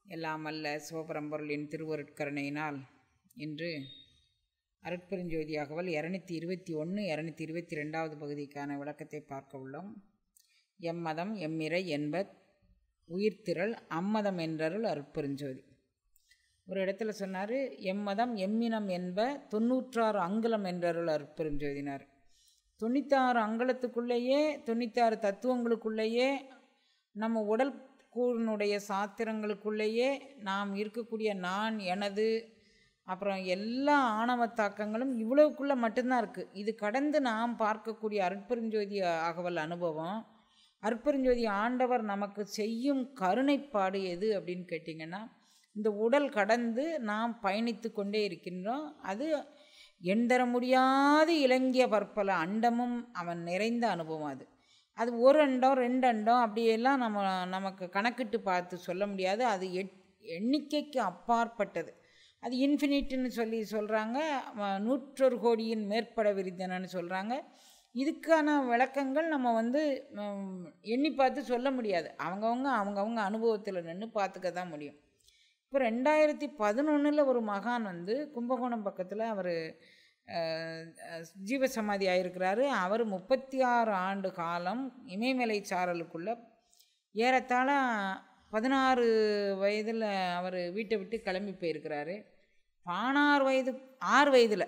எல்லாம் அல்ல சிவபரம்பொருளின் திருவருட்கருணையினால் இன்று அருட்பெருஞ்சோதி அகவல் இரநூத்தி இருபத்தி ஒன்று இரநூத்தி இருபத்தி ரெண்டாவது பகுதிக்கான விளக்கத்தை பார்க்க உள்ளோம் எம்மதம் எம்மிறை என்ப உயிர்த்திரள் அம்மதம் என்றருள் அருட்பெருஞ்சோதி ஒரு இடத்துல சொன்னார் எம்மதம் எம்மினம் என்ப தொண்ணூற்றாறு அங்குலம் என்றருள் அருட்பெருஞ்சோதினார் தொண்ணூத்தாறு அங்கலத்துக்குள்ளேயே தொண்ணூத்தாறு தத்துவங்களுக்குள்ளேயே நம்ம உடல் கூறினுடைய சாத்திரங்களுக்குள்ளேயே நாம் இருக்கக்கூடிய நான் எனது அப்புறம் எல்லா ஆணவ தாக்கங்களும் இவ்வளவுக்குள்ளே மட்டும்தான் இருக்குது இது கடந்து நாம் பார்க்கக்கூடிய அருட்பெருஞ்சோதி அகவல் அனுபவம் அருட்பெருஞ்சோதி ஆண்டவர் நமக்கு செய்யும் கருணைப்பாடு எது அப்படின்னு கேட்டிங்கன்னா இந்த உடல் கடந்து நாம் பயணித்து கொண்டே இருக்கின்றோம் அது எண்டர முடியாது இலங்கிய பற்பல அண்டமும் அவன் நிறைந்த அனுபவம் அது அது ஒரு அண்டம் ரெண்டு அண்டம் அப்படியெல்லாம் நம்ம நமக்கு கணக்கிட்டு பார்த்து சொல்ல முடியாது அது எட் எண்ணிக்கைக்கு அப்பாற்பட்டது அது இன்ஃபினிட்டுன்னு சொல்லி சொல்கிறாங்க நூற்றொரு கோடியின் மேற்பட விரிதனன்னு சொல்கிறாங்க இதுக்கான விளக்கங்கள் நம்ம வந்து எண்ணி பார்த்து சொல்ல முடியாது அவங்கவுங்க அவங்கவுங்க அனுபவத்தில் நின்று பார்த்துக்க தான் முடியும் இப்போ ரெண்டாயிரத்தி பதினொன்றில் ஒரு மகான் வந்து கும்பகோணம் பக்கத்தில் அவர் ஜீவசமாதி ஆயிருக்கிறாரு அவர் முப்பத்தி ஆறு ஆண்டு காலம் இமயமலை சாரலுக்குள்ள ஏறத்தாழ பதினாறு வயதில் அவர் வீட்டை விட்டு கிளம்பி போயிருக்கிறாரு பதினாறு வயது ஆறு வயதில்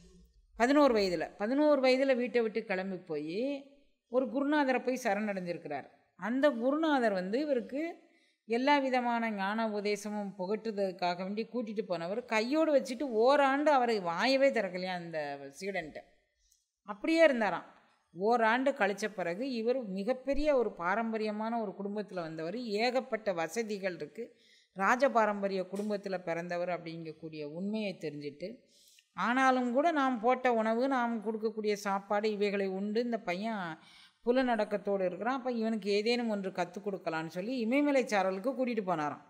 பதினோரு வயதில் பதினோரு வயதில் வீட்டை விட்டு கிளம்பி போய் ஒரு குருநாதரை போய் சரணடைஞ்சிருக்கிறார் அந்த குருநாதர் வந்து இவருக்கு எல்லா விதமான ஞான உபதேசமும் புகட்டுறதுக்காக வேண்டி கூட்டிகிட்டு போனவர் கையோடு வச்சுட்டு ஓராண்டு அவரை வாயவே திறக்கலையா அந்த சீடன்ட்ட அப்படியே இருந்தாராம் ஓராண்டு கழித்த பிறகு இவர் மிகப்பெரிய ஒரு பாரம்பரியமான ஒரு குடும்பத்தில் வந்தவர் ஏகப்பட்ட வசதிகள் இருக்குது ராஜ பாரம்பரிய குடும்பத்தில் பிறந்தவர் அப்படிங்கக்கூடிய உண்மையை தெரிஞ்சுட்டு ஆனாலும் கூட நாம் போட்ட உணவு நாம் கொடுக்கக்கூடிய சாப்பாடு இவைகளை உண்டு இந்த பையன் புலநடக்கத்தோடு இருக்கிறான் அப்போ இவனுக்கு ஏதேனும் ஒன்று கற்றுக் கொடுக்கலான்னு சொல்லி இமயமலை சாரலுக்கு கூட்டிகிட்டு போனாராம்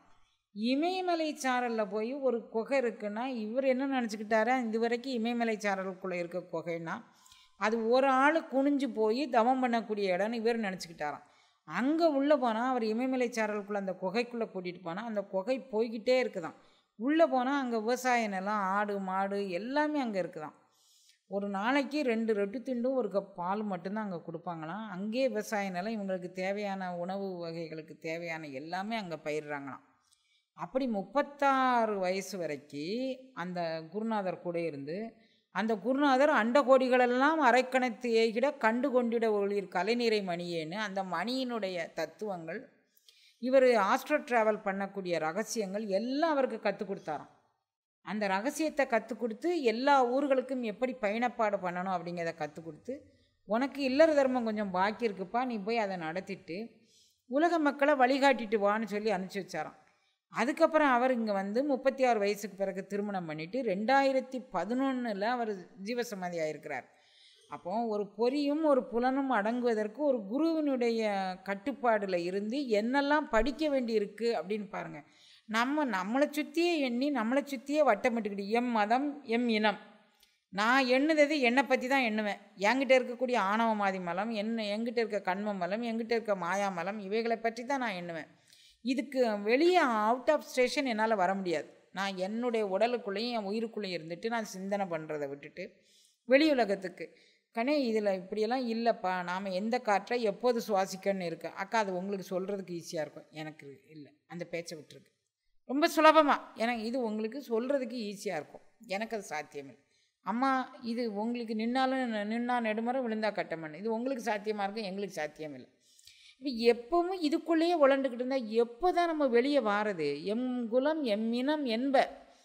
இமயமலை சாரலில் போய் ஒரு குகை இருக்குன்னா இவர் என்ன நினச்சிக்கிட்டாரா இது வரைக்கும் இமயமலை சாரலுக்குள்ளே இருக்க குகைன்னா அது ஒரு ஆள் குனிஞ்சு போய் தவம் பண்ணக்கூடிய இடம்னு இவர் நினச்சிக்கிட்டாராம் அங்கே உள்ளே போனால் அவர் இமயமலை சாரலுக்குள்ளே அந்த குகைக்குள்ளே கூட்டிகிட்டு போனால் அந்த குகை போய்கிட்டே இருக்குதான் உள்ளே போனால் அங்கே விவசாய நிலம் ஆடு மாடு எல்லாமே அங்கே இருக்குதான் ஒரு நாளைக்கு ரெண்டு ரொட்டி திண்டும் ஒரு கப் பால் மட்டும்தான் அங்கே கொடுப்பாங்களாம் அங்கேயே விவசாய நிலம் இவங்களுக்கு தேவையான உணவு வகைகளுக்கு தேவையான எல்லாமே அங்கே பயிர்றாங்களாம் அப்படி முப்பத்தாறு வயசு வரைக்கும் அந்த குருநாதர் கூட இருந்து அந்த குருநாதர் அண்ட கோடிகளெல்லாம் அரைக்கணத்து ஏகிட கண்டு கொண்டிட ஒளிர் கலைநிறை மணியேன்னு அந்த மணியினுடைய தத்துவங்கள் இவர் ஆஸ்ட்ரோ ட்ராவல் பண்ணக்கூடிய ரகசியங்கள் எல்லாம் அவருக்கு கற்றுக் கொடுத்தாராம் அந்த ரகசியத்தை கற்றுக் கொடுத்து எல்லா ஊர்களுக்கும் எப்படி பயணப்பாடு பண்ணணும் அப்படிங்கிறத கற்றுக் கொடுத்து உனக்கு இல்லற தர்மம் கொஞ்சம் பாக்கி இருக்குப்பா நீ போய் அதை நடத்திட்டு உலக மக்களை வழிகாட்டிட்டு வான்னு சொல்லி அனுப்பிச்சி வச்சாராம் அதுக்கப்புறம் அவர் இங்கே வந்து முப்பத்தி ஆறு வயசுக்கு பிறகு திருமணம் பண்ணிவிட்டு ரெண்டாயிரத்தி பதினொன்றில் அவர் ஜீவசமாதி ஆயிருக்கிறார் அப்போ ஒரு பொறியும் ஒரு புலனும் அடங்குவதற்கு ஒரு குருவினுடைய கட்டுப்பாடில் இருந்து என்னெல்லாம் படிக்க வேண்டி இருக்குது அப்படின்னு பாருங்கள் நம்ம நம்மளை சுற்றியே எண்ணி நம்மளை சுற்றியே வட்டமிட்டுக்கிட்டு எம் மதம் எம் இனம் நான் எண்ணுறது என்னை பற்றி தான் எண்ணுவேன் என்கிட்ட இருக்கக்கூடிய ஆணவ மாதி மலம் என்ன எங்கிட்ட இருக்க கண்ம மலம் எங்கிட்ட இருக்க மாயா மலம் இவைகளை பற்றி தான் நான் எண்ணுவேன் இதுக்கு வெளியே அவுட் ஆஃப் ஸ்டேஷன் என்னால் வர முடியாது நான் என்னுடைய உடலுக்குள்ளேயும் என் உயிருக்குள்ளேயும் இருந்துட்டு நான் சிந்தனை பண்ணுறதை விட்டுட்டு வெளி உலகத்துக்கு கண்ணே இதில் இப்படியெல்லாம் இல்லைப்பா நாம் எந்த காற்றை எப்போது சுவாசிக்கன்னு இருக்கு அக்கா அது உங்களுக்கு சொல்கிறதுக்கு ஈஸியாக இருக்கும் எனக்கு இல்லை அந்த பேச்சை விட்டுருக்கு ரொம்ப சுலபமாக எனக்கு இது உங்களுக்கு சொல்கிறதுக்கு ஈஸியாக இருக்கும் எனக்கு அது சாத்தியமில்லை அம்மா இது உங்களுக்கு நின்னாலும் நின்னா நெடுமரம் விழுந்தா கட்டமண் இது உங்களுக்கு சாத்தியமாக இருக்கும் எங்களுக்கு சாத்தியம் இல்லை இப்போ எப்பவும் இதுக்குள்ளேயே உழண்டுக்கிட்டு இருந்தால் எப்போ தான் நம்ம வெளியே வாரது எம் குலம் எம் இனம் என்ப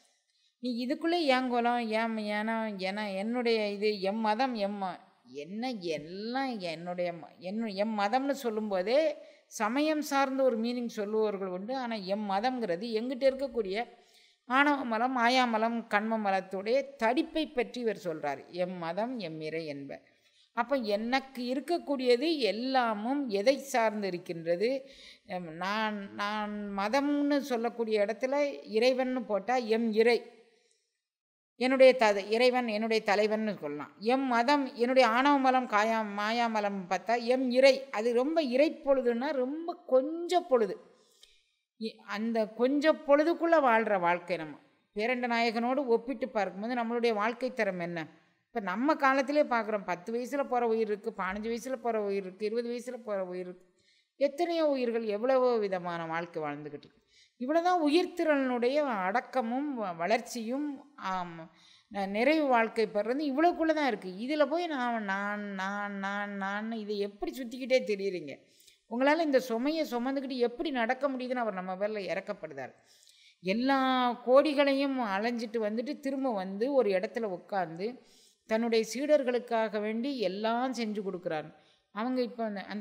நீ இதுக்குள்ளே என் குலம் என் ஏன்னா என என்னுடைய இது எம் மதம் எம் என்ன எல்லாம் என்னுடைய என் எம் மதம்னு சொல்லும்போதே சமயம் சார்ந்த ஒரு மீனிங் சொல்லுவவர்கள் உண்டு ஆனால் எம் மதம்ங்கிறது எங்கிட்ட இருக்கக்கூடிய ஆணவ மலம் மாயாமலம் கண்ம மலத்துடைய தடிப்பை பற்றி இவர் சொல்கிறார் எம் மதம் எம் இறை என்ப அப்போ எனக்கு இருக்கக்கூடியது எல்லாமும் எதை சார்ந்து இருக்கின்றது நான் நான் மதம்னு சொல்லக்கூடிய இடத்துல இறைவன்னு போட்டால் எம் இறை என்னுடைய த இறைவன் என்னுடைய தலைவன் சொல்லலாம் எம் மதம் என்னுடைய ஆணவ மலம் காயா மாயாமலம் பார்த்தா எம் இறை அது ரொம்ப இறை பொழுதுன்னா ரொம்ப கொஞ்ச பொழுது இ- அந்த கொஞ்சம் பொழுதுக்குள்ளே வாழ்கிற வாழ்க்கை நம்ம பேரண்ட நாயகனோடு ஒப்பிட்டு பார்க்கும்போது நம்மளுடைய வாழ்க்கை தரம் என்ன இப்போ நம்ம காலத்திலே பார்க்குறோம் பத்து வயசில் போகிற உயிர் இருக்குது பதினஞ்சு வயசில் போகிற உயிர் இருக்குது இருபது வயசில் போகிற உயிர் இருக்குது எத்தனையோ உயிர்கள் எவ்வளவோ விதமான வாழ்க்கை வாழ்ந்துக்கிட்டு இருக்கு இவ்வளோதான் உயிர்த்திறனுடைய அடக்கமும் வ- வளர்ச்சியும் ஆம், ந- நிறைவு வாழ்க்கை பெறது இவ்வளோக்குள்ளே தான் இருக்குது இதில் போய் நான் நான் நான் நான் நான் இதை எப்படி சுற்றிக்கிட்டே தெரியுறீங்க உங்களால் இந்த சுமையை சுமந்துக்கிட்டு எப்படி நடக்க முடியுதுன்னு அவர் நம்ம பேரில் இறக்கப்படுதார் எல்லா கோடிகளையும் அலைஞ்சிட்டு வந்துட்டு திரும்ப வந்து ஒரு இடத்துல உட்காந்து தன்னுடைய சீடர்களுக்காக வேண்டி எல்லாம் செஞ்சு கொடுக்குறாரு அவங்க இப்போ அந்த அந்த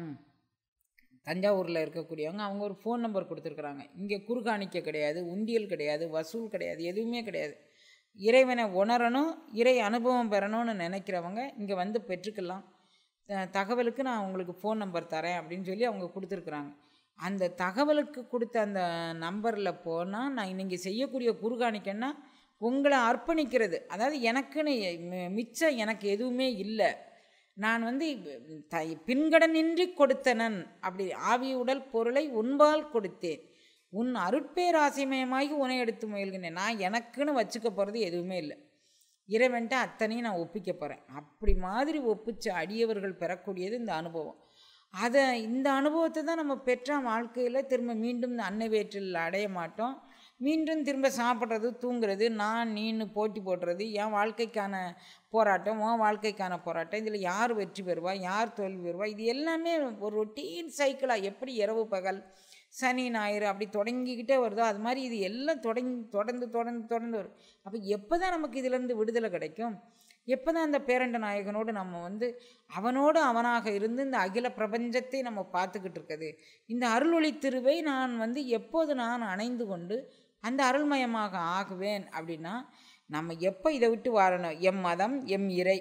தஞ்சாவூரில் இருக்கக்கூடியவங்க அவங்க ஒரு ஃபோன் நம்பர் கொடுத்துருக்குறாங்க இங்கே குறுகாணிக்க கிடையாது உண்டியல் கிடையாது வசூல் கிடையாது எதுவுமே கிடையாது இறைவனை உணரணும் இறை அனுபவம் பெறணும்னு நினைக்கிறவங்க இங்கே வந்து பெற்றுக்கலாம் த- தகவலுக்கு நான் உங்களுக்கு ஃபோன் நம்பர் தரேன் அப்படின்னு சொல்லி அவங்க கொடுத்துருக்குறாங்க அந்த தகவலுக்கு கொடுத்த அந்த நம்பரில் போனால் நான் நீங்கள் செய்யக்கூடிய குறுகாணிக்கன்னா உங்களை அர்ப்பணிக்கிறது அதாவது எனக்குன்னு மி- மிச்சம் எனக்கு எதுவுமே இல்லை நான் வந்து த பின்கடனின்றி கொடுத்தனன் அப்படி ஆவி உடல் பொருளை உன்பால் கொடுத்தேன் உன் அருட்பேராசிமயமாகி உன்னை எடுத்து முயல்கின்றேன் நான் எனக்குன்னு வச்சுக்க போகிறது எதுவுமே இல்லை இறைவன்ட்ட அத்தனையும் நான் ஒப்பிக்க போகிறேன் அப்படி மாதிரி ஒப்பிச்ச அடியவர்கள் பெறக்கூடியது இந்த அனுபவம் அதை இந்த அனுபவத்தை தான் நம்ம பெற்ற வாழ்க்கையில் திரும்ப மீண்டும் இந்த அன்னை வேற்றில் அடைய மாட்டோம் மீண்டும் திரும்ப சாப்பிட்றது தூங்குறது நான் நீன்னு போட்டி போடுறது என் வாழ்க்கைக்கான போராட்டம் உன் வாழ்க்கைக்கான போராட்டம் இதில் யார் வெற்றி பெறுவா யார் தோல்வி பெறுவா இது எல்லாமே ஒரு ரொட்டீன் சைக்கிளாக எப்படி இரவு பகல் சனி ஞாயிறு அப்படி தொடங்கிக்கிட்டே வருதோ அது மாதிரி இது எல்லாம் தொடங்கி தொடர்ந்து தொடர்ந்து தொடர்ந்து வரும் அப்போ எப்போ தான் நமக்கு இதிலேருந்து விடுதலை கிடைக்கும் எப்போ தான் அந்த பேரண்ட நாயகனோடு நம்ம வந்து அவனோடு அவனாக இருந்து இந்த அகில பிரபஞ்சத்தை நம்ம பார்த்துக்கிட்டு இருக்குது இந்த அருளொளி திருவை நான் வந்து எப்போது நான் அணைந்து கொண்டு அந்த அருள்மயமாக ஆகுவேன் அப்படின்னா நம்ம எப்போ இதை விட்டு வாழணும் எம் மதம் எம் இறை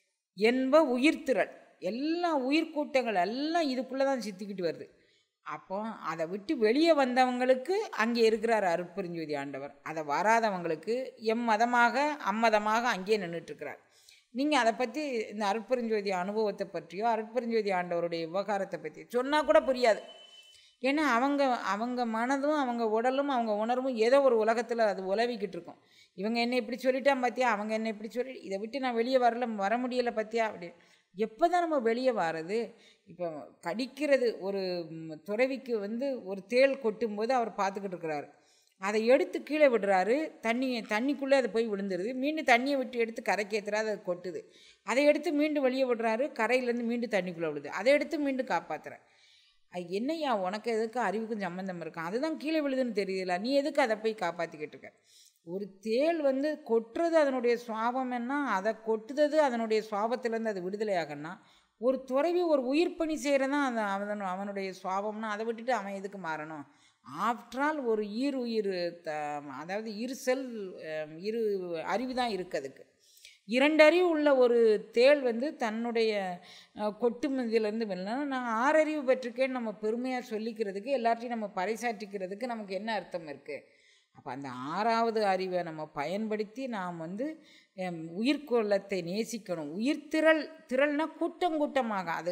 என்ப உயிர்த்திரள் எல்லா உயிர்க்கூட்டங்கள் எல்லாம் இதுக்குள்ளே தான் சித்திக்கிட்டு வருது அப்போ அதை விட்டு வெளியே வந்தவங்களுக்கு அங்கே இருக்கிறார் அருட்பெருஞ்சோதி ஆண்டவர் அதை வராதவங்களுக்கு எம் மதமாக அம்மதமாக அங்கேயே நின்றுட்டுருக்கிறார் நீங்கள் அதை பற்றி இந்த அருட்பெருஞ்சோதி அனுபவத்தை பற்றியோ அருட்பெருஞ்சோதி ஆண்டவருடைய விவகாரத்தை பற்றி சொன்னால் கூட புரியாது ஏன்னா அவங்க அவங்க மனதும் அவங்க உடலும் அவங்க உணர்வும் ஏதோ ஒரு உலகத்தில் அது உலவிக்கிட்டு இருக்கும் இவங்க என்ன இப்படி சொல்லிட்டான் பார்த்தியா அவங்க என்ன இப்படி சொல்லி இதை விட்டு நான் வெளியே வரல வர முடியலை பார்த்தியா அப்படி எப்போ தான் நம்ம வெளியே வர்றது இப்போ கடிக்கிறது ஒரு ம், துறவிக்கு வந்து ஒரு தேள் கொட்டும்போது அவர் பார்த்துக்கிட்டு இருக்கிறாரு அதை எடுத்து கீழே விடுறாரு தண்ணி தண்ணிக்குள்ளே அது போய் விழுந்துருது மீண்டும் தண்ணியை விட்டு எடுத்து கரைக்கு ஏற்றுறாரு அது கொட்டுது அதை எடுத்து மீண்டும் வெளியே விடுறாரு கரையிலேருந்து மீண்டும் தண்ணிக்குள்ளே விழுது அதை எடுத்து மீண்டும் காப்பாற்றுறேன் அது என்னய்யா உனக்கு எதுக்கு அறிவுக்கும் சம்மந்தம் இருக்கும் அதுதான் கீழே விழுதுன்னு தெரியல நீ எதுக்கு அதை போய் காப்பாற்றிக்கிட்டு இருக்க ஒரு தேள் வந்து கொட்டுறது அதனுடைய சுவாபம் என்ன அதை கொட்டுறது அதனுடைய சுவாபத்திலேருந்து அது விடுதலையாகன்னா ஒரு துறவி ஒரு உயிர் பணி செய்கிறதான் அது அவன் அவனுடைய சுவாபம்னா அதை விட்டுட்டு அவன் எதுக்கு மாறணும் ஆஃப்டர் ஆல் ஒரு ஈர் உயிர் த அதாவது இரு செல் அஹ், இரு அறிவு தான் இருக்குது அதுக்கு இரண்டறிவு உள்ள ஒரு தேள் வந்து தன்னுடைய அஹ், கொட்டும் இதிலேருந்து வெளிலாம் நான் ஆறறிவு பெற்றிருக்கேன்னு நம்ம பெருமையாக சொல்லிக்கிறதுக்கு எல்லாத்தையும் நம்ம பறைசாற்றிக்கிறதுக்கு நமக்கு என்ன அர்த்தம் இருக்குது அப்போ அந்த ஆறாவது அறிவை நம்ம பயன்படுத்தி நாம் வந்து ஹம், உயிர்கோளத்தை நேசிக்கணும் உயிர்த்திரள் திரள்னா கூட்டம் கூட்டமாக அது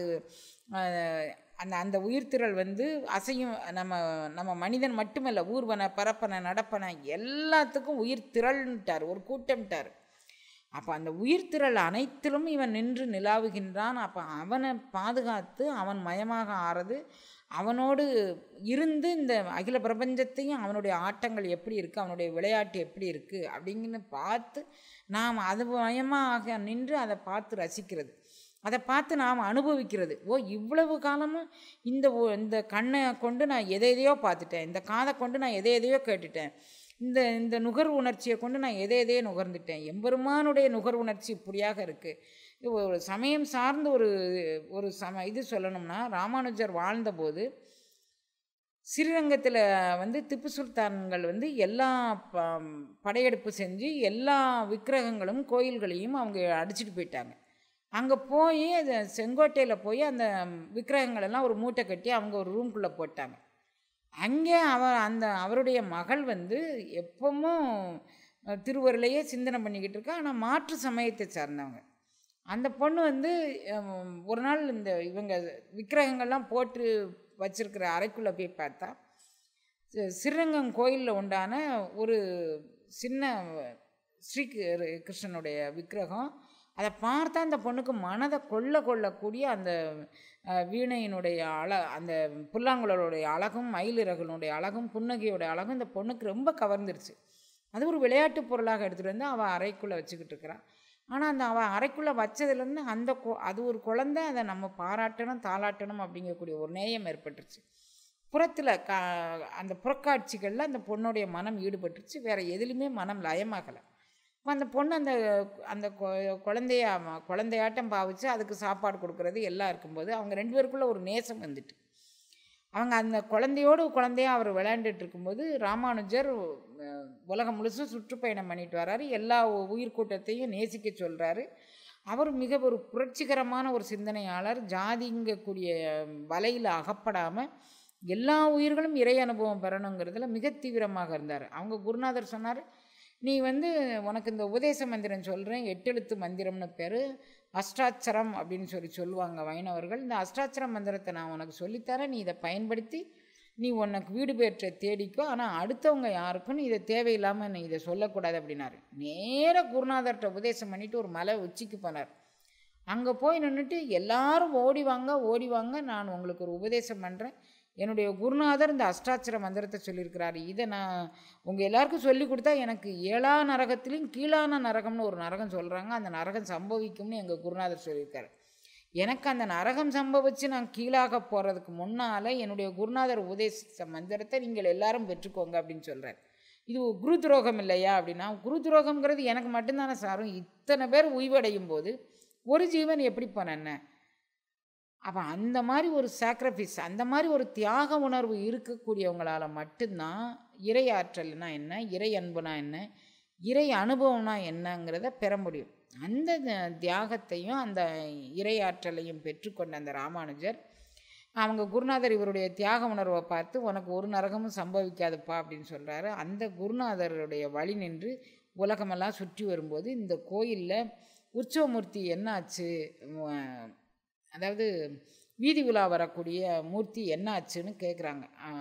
அஹ், அந்த அந்த உயிர்த்திரள் வந்து அசையும் நம்ம நம்ம மனிதன் மட்டுமல்ல ஊர்வன பரப்பன நடப்பன எல்லாத்துக்கும் உயிர் திரள்ன்ட்டார் ஒரு கூட்டம்ட்டார் அப்போ அந்த உயிர்த்திரள் அனைத்திலும் இவன் நின்று நிலாவுகின்றான் அப்போ அவனை பாதுகாத்து அவன் மயமாக ஆறது அவனோடு இருந்து இந்த அகில பிரபஞ்சத்தையும் அவனுடைய ஆட்டங்கள் எப்படி இருக்குது அவனுடைய விளையாட்டு எப்படி இருக்குது அப்படிங்கன்னு பார்த்து நாம் அது மயமாக நின்று அதை பார்த்து ரசிக்கிறது அதை பார்த்து நாம் அனுபவிக்கிறது ஓ இவ்வளவு காலமும் இந்த ஒ- இந்த கண்ணை கொண்டு நான் எதை எதையோ பார்த்துட்டேன் இந்த காதை கொண்டு நான் எதை எதையோ கேட்டுட்டேன் இந்த இந்த நுகர் உணர்ச்சியை கொண்டு நான் எதை எதையோ நுகர்ந்துட்டேன் எம்பெருமானுடைய நுகர் உணர்ச்சி இப்படியாக இருக்குது ஒரு சமயம் சார்ந்த ஒரு ஒரு சம இது சொல்லணும்னா ராமானுஜர் வாழ்ந்தபோது ஸ்ரீரங்கத்தில் வந்து திப்பு சுல்தான்கள் வந்து எல்லா ப படையெடுப்பு செஞ்சு எல்லா விக்கிரகங்களும் கோயில்களையும் அவங்க அடிச்சிட்டு போயிட்டாங்க அங்கே போய் அது செங்கோட்டையில் போய் அந்த விக்கிரகங்கள் எல்லாம் ஒரு மூட்டை கட்டி அவங்க ஒரு ரூம்குள்ளே போட்டாங்க அங்கே அவ அந்த அவருடைய மகள் வந்து எப்பவும் அஹ், திருவருளையே சிந்தனை பண்ணிக்கிட்டு இருக்கா ஆனால் மாற்று சமயத்தை சார்ந்தவங்க அந்த பொண்ணு வந்து ஹம், ஒரு நாள் இந்த இவங்க விக்கிரகங்கள்லாம் போட்டு வச்சிருக்கிற அறைக்குள்ளே போய் பார்த்தா சி- ஸ்ரீரங்கம் கோயிலில் உண்டான ஒரு சின்ன ஸ்ரீ கி- கிருஷ்ணனுடைய விக்கிரகம் அதை பார்த்தா அந்த பொண்ணுக்கு மனதை கொள்ள கொள்ளக்கூடிய அந்த அஹ், வீணையினுடைய அழ அந்த புல்லாங்குழலுடைய அழகும் மயிலிறகுனுடைய அழகும் புன்னகையோட அழகும் இந்த பொண்ணுக்கு ரொம்ப கவர்ந்துருச்சு அது ஒரு விளையாட்டு பொருளாக எடுத்துகிட்டு வந்து அவள் அறைக்குள்ளே வச்சுக்கிட்டு இருக்கிறான் ஆனால் அந்த அவள் அறைக்குள்ளே வச்சதுலேருந்து அந்த கொ- அது ஒரு குழந்தை அதை நம்ம பாராட்டணும் தாளாட்டணும் அப்படிங்கக்கூடிய ஒரு நேயம் ஏற்பட்டுருச்சு புறத்தில் கா அந்த புறக்காட்சிகளில் அந்த பொண்ணுடைய மனம் ஈடுபட்டுருச்சு வேறு எதுலேயுமே மனம் லயமாகலை அப்ப அந்த பொண்ணு அந்த அந்த கொ- குழந்தைய ம- குழந்தையாட்டம் பாவிச்சு அதுக்கு சாப்பாடு கொடுக்கறது எல்லாம் இருக்கும்போது அவங்க ரெண்டு பேருக்குள்ள ஒரு நேசம் வந்துட்டு அவங்க அந்த குழந்தையோடு குழந்தையா அவர் விளையாண்டுட்டு இருக்கும்போது ராமானுஜர் அஹ், உலகம் முழுசும் சுற்றுப்பயணம் பண்ணிட்டு வராரு எல்லா உ- உயிர்க்கூட்டத்தையும் நேசிக்க சொல்கிறாரு அவர் மிக ஒரு புரட்சிகரமான ஒரு சிந்தனையாளர் ஜாதிங்கக்கூடிய வலையில் அகப்படாமல் எல்லா உயிர்களும் இறை அனுபவம் பெறணுங்கிறதுல மிக தீவிரமாக இருந்தார் அவங்க குருநாதர் சொன்னார் நீ வந்து உனக்கு இந்த உபதேச மந்திரம் சொல்கிறேன் எட்டெழுத்து மந்திரம்னு பேர் அஷ்டாட்சரம் அப்படின்னு சொல்லி சொல்லுவாங்க வைணவர்கள் இந்த அஷ்டாட்சர மந்திரத்தை நான் உனக்கு சொல்லித்தரேன் நீ இதை பயன்படுத்தி நீ உனக்கு வீடு பெற்ற தேடிக்கோ ஆனால் அடுத்தவங்க யாருக்கும் நீ இதை தேவையில்லாமல் நீ இதை சொல்லக்கூடாது அப்படின்னாரு நேர குருநாதர்கிட்ட உபதேசம் பண்ணிட்டு ஒரு மலை உச்சிக்கு போனார் அங்கே போய் நின்றுட்டு எல்லாரும் ஓடி வாங்க ஓடி வாங்க நான் உங்களுக்கு ஒரு உபதேசம் பண்ணுறேன் என்னுடைய குருநாதர் இந்த அஷ்டாட்சர மந்திரத்தை சொல்லியிருக்கிறாரு இதை நான் உங்கள் எல்லாருக்கும் சொல்லி கொடுத்தா எனக்கு ஏழா நரகத்திலையும் கீழான நரகம்னு ஒரு நரகம் சொல்கிறாங்க அந்த நரகம் சம்பவிக்கும்னு எங்கள் குருநாதர் சொல்லியிருக்காரு எனக்கு அந்த நரகம் சம்பவிச்சு நான் கீழாக போகிறதுக்கு முன்னால் என்னுடைய குருநாதர் உபதேசித்த மந்திரத்தை நீங்கள் எல்லாரும் பெற்றுக்கோங்க அப்படின்னு சொல்கிறார் இது ஒரு குரு துரோகம் இல்லையா அப்படின்னா குரு துரோகம்ங்கிறது எனக்கு மட்டும்தானே சாரும் இத்தனை பேர் உய்வடையும் போது ஒரு ஜீவன் எப்படி போனேன்ன அப்போ அந்த மாதிரி ஒரு சாக்ரிஃபைஸ் அந்த மாதிரி ஒரு தியாக உணர்வு இருக்கக்கூடியவங்களால மட்டும்தான் இறை ஆற்றல்னா என்ன இறை அன்புனா என்ன இறை அனுபவம்னா என்னங்கிறத பெற முடியும் அந்த த- தியாகத்தையும் அந்த இறை ஆற்றலையும் பெற்றுக்கொண்ட அந்த ராமானுஜர் அவங்க குருநாதர் இவருடைய தியாக உணர்வை பார்த்து உனக்கு ஒரு நரகமும் சம்பவிக்காதுப்பா அப்படின்னு சொல்கிறாரு அந்த குருநாதருடைய வழி நின்று உலகமெல்லாம் சுற்றி வரும்போது இந்த கோயிலில் உற்சவமூர்த்தி என்னாச்சு உம், அதாவது வீதி உலா வரக்கூடிய மூர்த்தி என்னாச்சுன்னு கேட்குறாங்க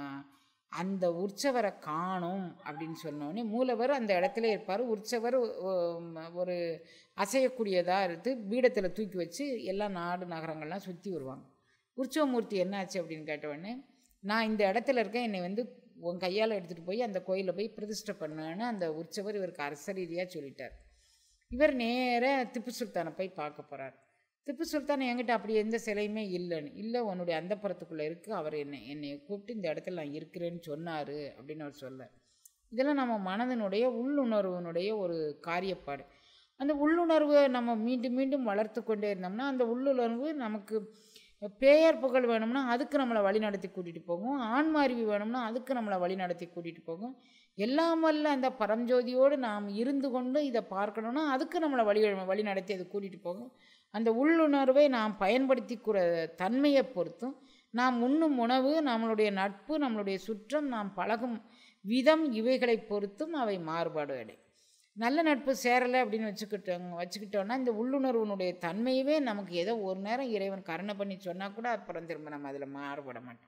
அந்த உற்சவரை காணும் அப்படின்னு சொன்னோடனே மூலவர் அந்த இடத்துல இருப்பார் உற்சவர் உம், ஒரு அசையக்கூடியதாக இருந்து பீடத்தில் தூக்கி வச்சு எல்லா நாடு நகரங்கள்லாம் சுற்றி வருவாங்க உற்சவமூர்த்தி என்னாச்சு அப்படின்னு கேட்டவுடனே நான் இந்த இடத்துல இருக்கேன் என்னை வந்து உன் கையால் எடுத்துகிட்டு போய் அந்த கோயிலில் போய் பிரதிஷ்டை பண்ணுன்னு அந்த உற்சவர் இவருக்கு அரசரீதியாக சொல்லிட்டார் இவர் நேர திப்பு சுல்தானை போய் பார்க்க போகிறார் திப்பு சுல்தான் என்கிட்ட அப்படி எந்த சிலையுமே இல்லைன்னு இல்லை உன்னுடைய அந்தப்புறத்துக்குள்ளே இருக்குது அவர் என்னை என்னை கூப்பிட்டு இந்த இடத்துல நான் இருக்கிறேன்னு சொன்னார் அப்படின்னு அவர் சொல்ல இதெல்லாம் நம்ம மனதினுடைய உள்ளுணர்வினுடைய ஒரு காரியப்பாடு அந்த உள்ளுணர்வை நம்ம மீண்டும் மீண்டும் வளர்த்து கொண்டே இருந்தோம்னா அந்த உள்ளுணர்வு நமக்கு பேயர் புகழ் வேணும்னா அதுக்கு நம்மளை வழி நடத்தி கூட்டிகிட்டு போகும் ஆன்மாரிவி வேணும்னா அதுக்கு நம்மளை வழி நடத்தி கூட்டிகிட்டு போகும் எல்லாம் வல்ல அந்த பரஞ்சோதியோடு நாம் இருந்து கொண்டு இதை பார்க்கணும்னா அதுக்கு நம்மளை வழி வழி நடத்தி அது கூட்டிகிட்டு போகும் அந்த உள்ளுணர்வை நாம் பயன்படுத்திக்கிற தன்மையை பொறுத்தும் நாம் உண்ணும் உணவு நம்மளுடைய நட்பு நம்மளுடைய சுற்றம் நாம் பழகும் விதம் இவைகளை பொறுத்தும் அவை மாறுபாடு அடையும் நல்ல நட்பு சேரலை அப்படின்னு வச்சுக்கிட்டோங்க வச்சுக்கிட்டோன்னா இந்த உள்ளுணர்வுனுடைய தன்மையவே நமக்கு ஏதோ ஒரு நேரம் இறைவன் கருணை பண்ணி சொன்னால் கூட அப்புறம் திரும்ப நம்ம அதில் மாறுபட மாட்டோம்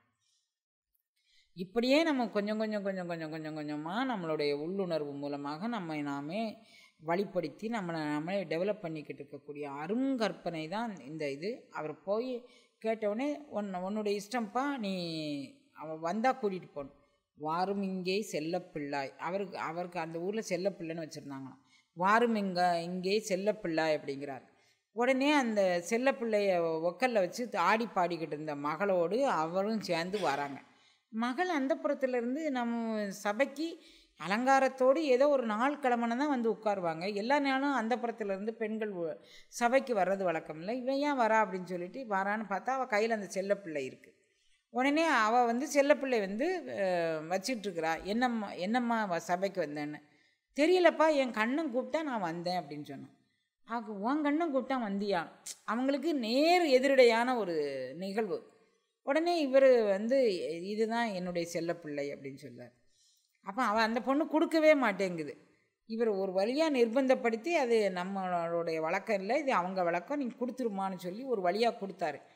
இப்படியே நம்ம கொஞ்சம் கொஞ்சம் கொஞ்சம் கொஞ்சம் கொஞ்சம் கொஞ்சமாக நம்மளுடைய உள்ளுணர்வு மூலமாக நம்மை நாமே வழிப்படுத்தி நம்மளை நம்மளே டெவலப் பண்ணிக்கிட்டு இருக்கக்கூடிய அருங்கற்பனை தான் இந்த இது அவர் போய் கேட்டவுடனே உன் உன்னுடைய இஷ்டம்ப்பா நீ அவன் வந்தால் கூட்டிகிட்டு போகணும் வாரும் இங்கே செல்லப்பிள்ளாய் அவருக்கு அவருக்கு அந்த ஊரில் செல்லப்பிள்ளைன்னு வச்சுருந்தாங்களாம் வாரும் இங்கே இங்கே செல்லப்பிள்ளாய் அப்படிங்கிறார் உடனே அந்த செல்லப்பிள்ளைய ஒக்கல்ல வச்சு ஆடி பாடிக்கிட்டு இருந்த மகளோடு அவரும் சேர்ந்து வராங்க மகள் அந்த இருந்து நம்ம சபைக்கு அலங்காரத்தோடு ஏதோ ஒரு நாள் கிழமனை தான் வந்து உட்காருவாங்க எல்லா நாளும் அந்த இருந்து பெண்கள் உ- சபைக்கு வர்றது வழக்கம் இல்லை இவன் ஏன் வரா அப்படின்னு சொல்லிட்டு வரான்னு பார்த்தா அவள் கையில் அந்த செல்லப்பிள்ளை இருக்குது உடனே அவள் வந்து செல்லப்பிள்ளை வந்து அஹ், வச்சிட்டு இருக்கிறா என்னம்மா என்னம்மா வ- சபைக்கு வந்தேன்னு தெரியலப்பா என் கண்ணன் கூப்பிட்டா நான் வந்தேன் அப்படின்னு சொன்னான் ஆக உன் கண்ணன் கூப்பிட்டா வந்தியா அவங்களுக்கு நேர் எதிரடையான ஒரு நிகழ்வு உடனே இவர் வந்து இதுதான் என்னுடைய செல்லப்பிள்ளை அப்படின்னு சொல்றார் அப்போ அவன் அந்த பொண்ணு கொடுக்கவே மாட்டேங்குது இவர் ஒரு வழியாக நிர்பந்தப்படுத்தி அது நம்மளுடைய வழக்கம் இல்லை இது அவங்க வழக்கம் நீங்கள் கொடுத்துருமான்னு சொல்லி ஒரு வழியாக கொடுத்தாரு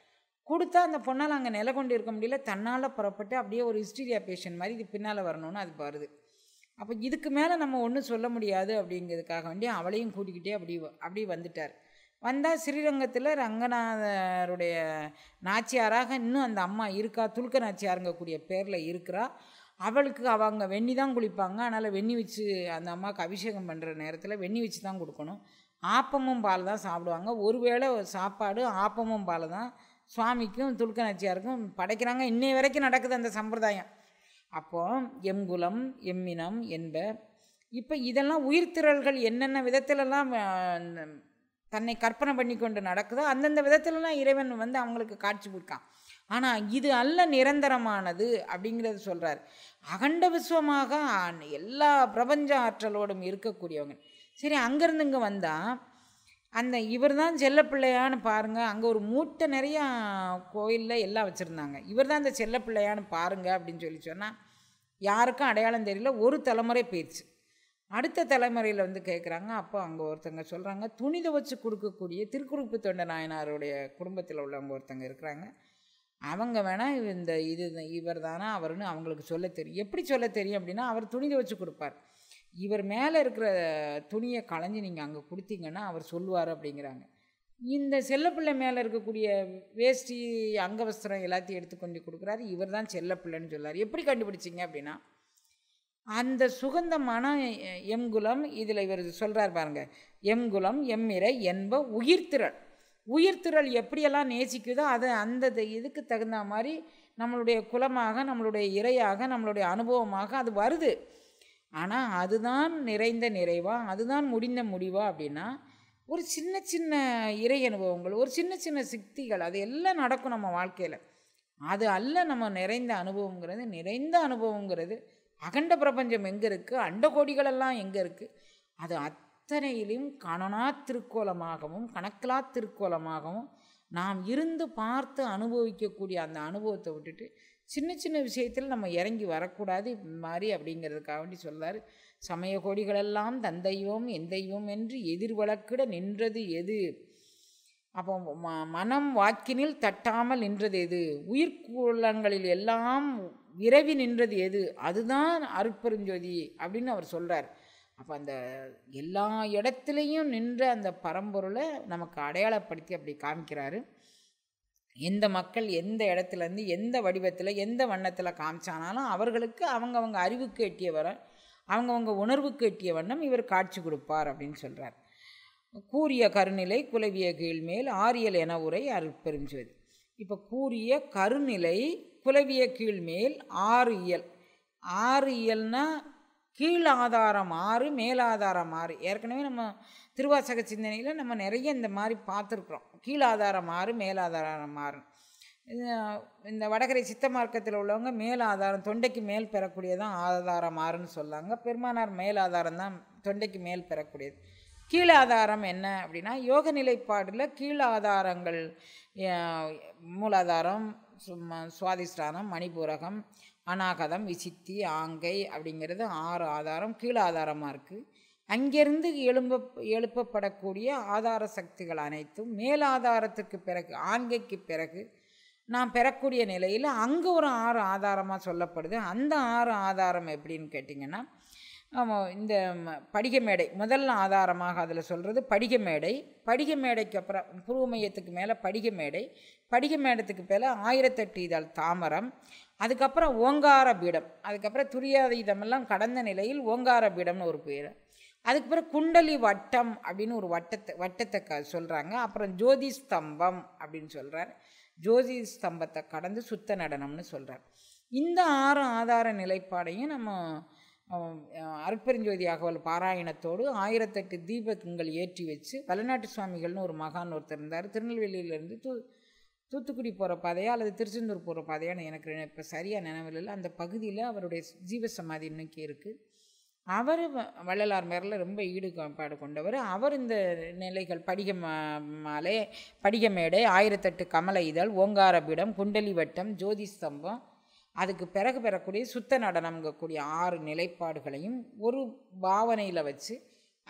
கொடுத்தா அந்த பொண்ணால் அங்கே நிலை கொண்டு இருக்க முடியல தன்னால் புறப்பட்டு அப்படியே ஒரு ஹிஸ்டீரியா பேஷண்ட் மாதிரி இது பின்னால் வரணும்னு அது வருது அப்போ இதுக்கு மேலே நம்ம ஒன்றும் சொல்ல முடியாது அப்படிங்கிறதுக்காக வேண்டி அவளையும் கூட்டிக்கிட்டே அப்படி வ- அப்படி வந்துட்டார் வந்தால் ஸ்ரீரங்கத்தில் ரங்கநாதருடைய நாச்சியாராக இன்னும் அந்த அம்மா இருக்கா துலுக்க நாச்சியாருங்கக்கூடிய பேரில் இருக்கிறா அவளுக்கு அவங்க வெண்ணி தான் குளிப்பாங்க அதனால் வெண்ணி வச்சு அந்த அம்மாவுக்கு அபிஷேகம் பண்ணுற நேரத்தில் வெண்ணி வச்சு தான் கொடுக்கணும் ஆப்பமும் பால் தான் சாப்பிடுவாங்க ஒருவேளை சாப்பாடு ஆப்பமும் பால் தான் சுவாமிக்கும் துலுக்க நாச்சியாருக்கும் படைக்கிறாங்க இன்னைய வரைக்கும் நடக்குது அந்த சம்பிரதாயம் அப்போ எங்குலம் எம்மினம் என்ப இப்போ இதெல்லாம் உயிர்த்திரள்கள் என்னென்ன விதத்திலெல்லாம் அஹ், தன்னை கற்பனை பண்ணி கொண்டு நடக்குதோ அந்தந்த விதத்திலலாம் இறைவன் வந்து அவங்களுக்கு காட்சி கொடுக்கான் ஆனால் இது அல்ல நிரந்தரமானது அப்படிங்கிறது சொல்கிறார் அகண்ட விஸ்வமாக ஆ- எல்லா பிரபஞ்ச ஆற்றலோடும் இருக்கக்கூடியவங்க சரி அங்கேருந்து இங்கே வந்தால் அந்த இவர் தான் செல்லப்பிள்ளையான்னு பாருங்கள் அங்கே ஒரு மூட்டை நிறையா கோயிலில் எல்லாம் வச்சுருந்தாங்க இவர் தான் இந்த செல்லப்பிள்ளையான்னு பாருங்க அப்படின்னு சொல்லி சொன்னால் யாருக்கும் அடையாளம் தெரியல ஒரு தலைமுறை போயிடுச்சு அடுத்த தலைமுறையில் வந்து கேட்குறாங்க அப்போ அங்கே ஒருத்தங்க சொல்கிறாங்க துணி துவச்சு கொடுக்கக்கூடிய திருக்குறுப்பு தொண்ட நாயனாருடைய குடும்பத்தில் உள்ளவங்க ஒருத்தங்க இருக்கிறாங்க அவங்க வேணால் இந்த இது இவர் தானா அவர்னு அவங்களுக்கு சொல்ல தெரியும் எப்படி சொல்ல தெரியும் அப்படின்னா அவர் துணி துவச்சு கொடுப்பார் இவர் மேலே இருக்கிற துணியை களைஞ்சி நீங்கள் அங்கே கொடுத்தீங்கன்னா அவர் சொல்லுவார் அப்படிங்கிறாங்க இந்த செல்லப்பிள்ளை மேலே இருக்கக்கூடிய வேஷ்டி அங்கவஸ்திரம் எல்லாத்தையும் எடுத்து கொண்டு கொடுக்குறாரு இவர் தான் செல்லப்பிள்ளைன்னு சொல்லார் எப்படி கண்டுபிடிச்சிங்க அப்படின்னா அந்த சுகந்தமான எ- எம்குலம் இதில் இவர் சொல்கிறார் பாருங்க எம்குலம் எம்மிரை என்ப உயிர்த்திரள் உயிர்த்திரள் எப்படியெல்லாம் நேசிக்குதோ அது அந்த த- இதுக்கு தகுந்த மாதிரி நம்மளுடைய குலமாக நம்மளுடைய இரையாக நம்மளுடைய அனுபவமாக அது வருது ஆனால் அதுதான் நிறைந்த நிறைவா அதுதான் முடிந்த முடிவா அப்படின்னா ஒரு சின்ன சின்ன இறை அனுபவங்கள் ஒரு சின்ன சின்ன சித்திகள் அது எல்லாம் நடக்கும் நம்ம வாழ்க்கையில் அது அல்ல நம்ம நிறைந்த அனுபவங்கிறது நிறைந்த அனுபவங்கிறது அகண்ட பிரபஞ்சம் எங்கே இருக்குது அண்டகோடிகளெல்லாம் எங்கே இருக்குது அது அத்தனையிலும் கணனா திருக்கோலமாகவும் கணக்கிலா திருக்கோலமாகவும் நாம் இருந்து பார்த்து அனுபவிக்கக்கூடிய அந்த அனுபவத்தை விட்டுட்டு சின்ன சின்ன விஷயத்தில் நம்ம இறங்கி வரக்கூடாது மாதிரி அப்படிங்கிறதுக்காக வேண்டி சொல்றாரு சமய கொடிகளெல்லாம் தந்தையோம் எந்தையோம் என்று எதிர்வழக்கிட நின்றது எது அப்போ ம மனம் வாக்கினில் தட்டாமல் நின்றது எது உயிர்கூலங்களில் எல்லாம் விரவி நின்றது எது அதுதான் அருட்பெருஞ்சோதி அப்படின்னு அவர் சொல்கிறார் அப்போ அந்த எல்லா இடத்துலையும் நின்ற அந்த பரம்பொருளை நமக்கு அடையாளப்படுத்தி அப்படி காமிக்கிறாரு எந்த மக்கள் எந்த இடத்துலேருந்து எந்த வடிவத்தில் எந்த வண்ணத்தில் காமிச்சானாலும் அவர்களுக்கு அவங்கவங்க அறிவுக்கு எட்டிய வர அவங்கவங்க உணர்வுக்கு எட்டிய வண்ணம் இவர் காட்சி கொடுப்பார் அப்படின்னு சொல்கிறார் கூறிய கருநிலை குலவிய கீழ்மேல் ஆரியல் என உரை அருட்பெருஞ்சோதி இப்போ கூறிய கருநிலை குலவிய கீழ்மேல் ஆறு இயல் ஆறு இயல்னா கீழ் ஆதாரம் ஆறு மேலாதாரம் ஆறு ஏற்கனவே நம்ம திருவாசக சிந்தனையில் நம்ம நிறைய இந்த மாதிரி பார்த்துருக்குறோம் கீழ் ஆதாரம் ஆறு மேலாதாரம் ஆறு இது, இந்த வடகரை சித்த மார்க்கத்தில் உள்ளவங்க மேல் ஆதாரம் தொண்டைக்கு மேல் பெறக்கூடியதான் ஆதாரம் ஆறுன்னு சொல்லாங்க பெருமானார் மேல் ஆதாரம் தான் தொண்டைக்கு மேல் பெறக்கூடியது கீழ் ஆதாரம் என்ன அப்படின்னா யோக நிலைப்பாடில் கீழ் ஆதாரங்கள் அஹ், மூலாதாரம் சும்ம- சுவாதிஷ்டானம் மணிபூரகம் அநாகதம் விசித்தி ஆங்கை அப்படிங்கிறது ஆறு ஆதாரம் கீழ் ஆதாரமாக இருக்குது அங்கிருந்து எழும்ப எழுப்பப்படக்கூடிய ஆதார சக்திகள் அனைத்தும் மேலாதாரத்துக்கு பிறகு ஆண்கைக்கு பிறகு நாம் பெறக்கூடிய நிலையில் அங்கே ஒரு ஆறு ஆதாரமாக சொல்லப்படுது அந்த ஆறு ஆதாரம் எப்படின்னு கேட்டிங்கன்னா ஆமா, இந்த ம- படிக மேடை முதல் ஆதாரமாக அதில் சொல்கிறது படிக மேடை படிக மேடைக்கு அப்புறம் புருவ மையத்துக்கு மேலே படிக மேடை படிக மேடத்துக்கு மேலே ஆயிரத்தெட்டு இதழ் தாமரம் அதுக்கப்புறம் ஓங்கார பீடம் அதுக்கப்புறம் துரியாதீதமெல்லாம் கடந்த நிலையில் ஓங்கார பீடம்னு ஒரு பேர் அதுக்கப்புறம் குண்டலி வட்டம் அப்படின்னு ஒரு வட்டத்தை வட்டத்தை க சொல்கிறாங்க அப்புறம் ஜோதி ஸ்தம்பம் அப்படின்னு சொல்கிறார் ஜோதி ஸ்தம்பத்தை கடந்து சுத்த நடனம்னு சொல்கிறார் இந்த ஆறு ஆதார நிலைப்பாடையும் நம்ம அஹ், அருட்பெருஞ்சோதி அகவல் பாராயணத்தோடு ஆயிரத்தெட்டு தீபங்கள் ஏற்றி வச்சு வலநாட்டு சுவாமிகள்னு ஒரு மகான் ஒருத்தர் இருந்தார் திருநெல்வேலியிலேருந்து தூ தூத்துக்குடி போகிற பாதையா அல்லது திருச்செந்தூர் போகிற பாதையான்னு எனக்கு இப்போ சரியாக நினைவில் இல்லை அந்த பகுதியில் அவருடைய ஜீவ சமாதி இன்னைக்கு இருக்குது அவர் வ- வள்ளலார் மேரில் ரொம்ப ஈடுபாடு கொண்டவர் அவர் இந்த நிலைகள் படிக ம- மாலை படிக மேடை ஆயிரத்தெட்டு கமல இதழ் ஓங்கார பீடம் குண்டலி வட்டம் ஜோதி ஸ்தம்பம் அதுக்கு பிறகு பெறக்கூடிய சுத்த நடனம்ங்கக்கூடிய ஆறு நிலைப்பாடுகளையும் ஒரு பாவனையில் வச்சு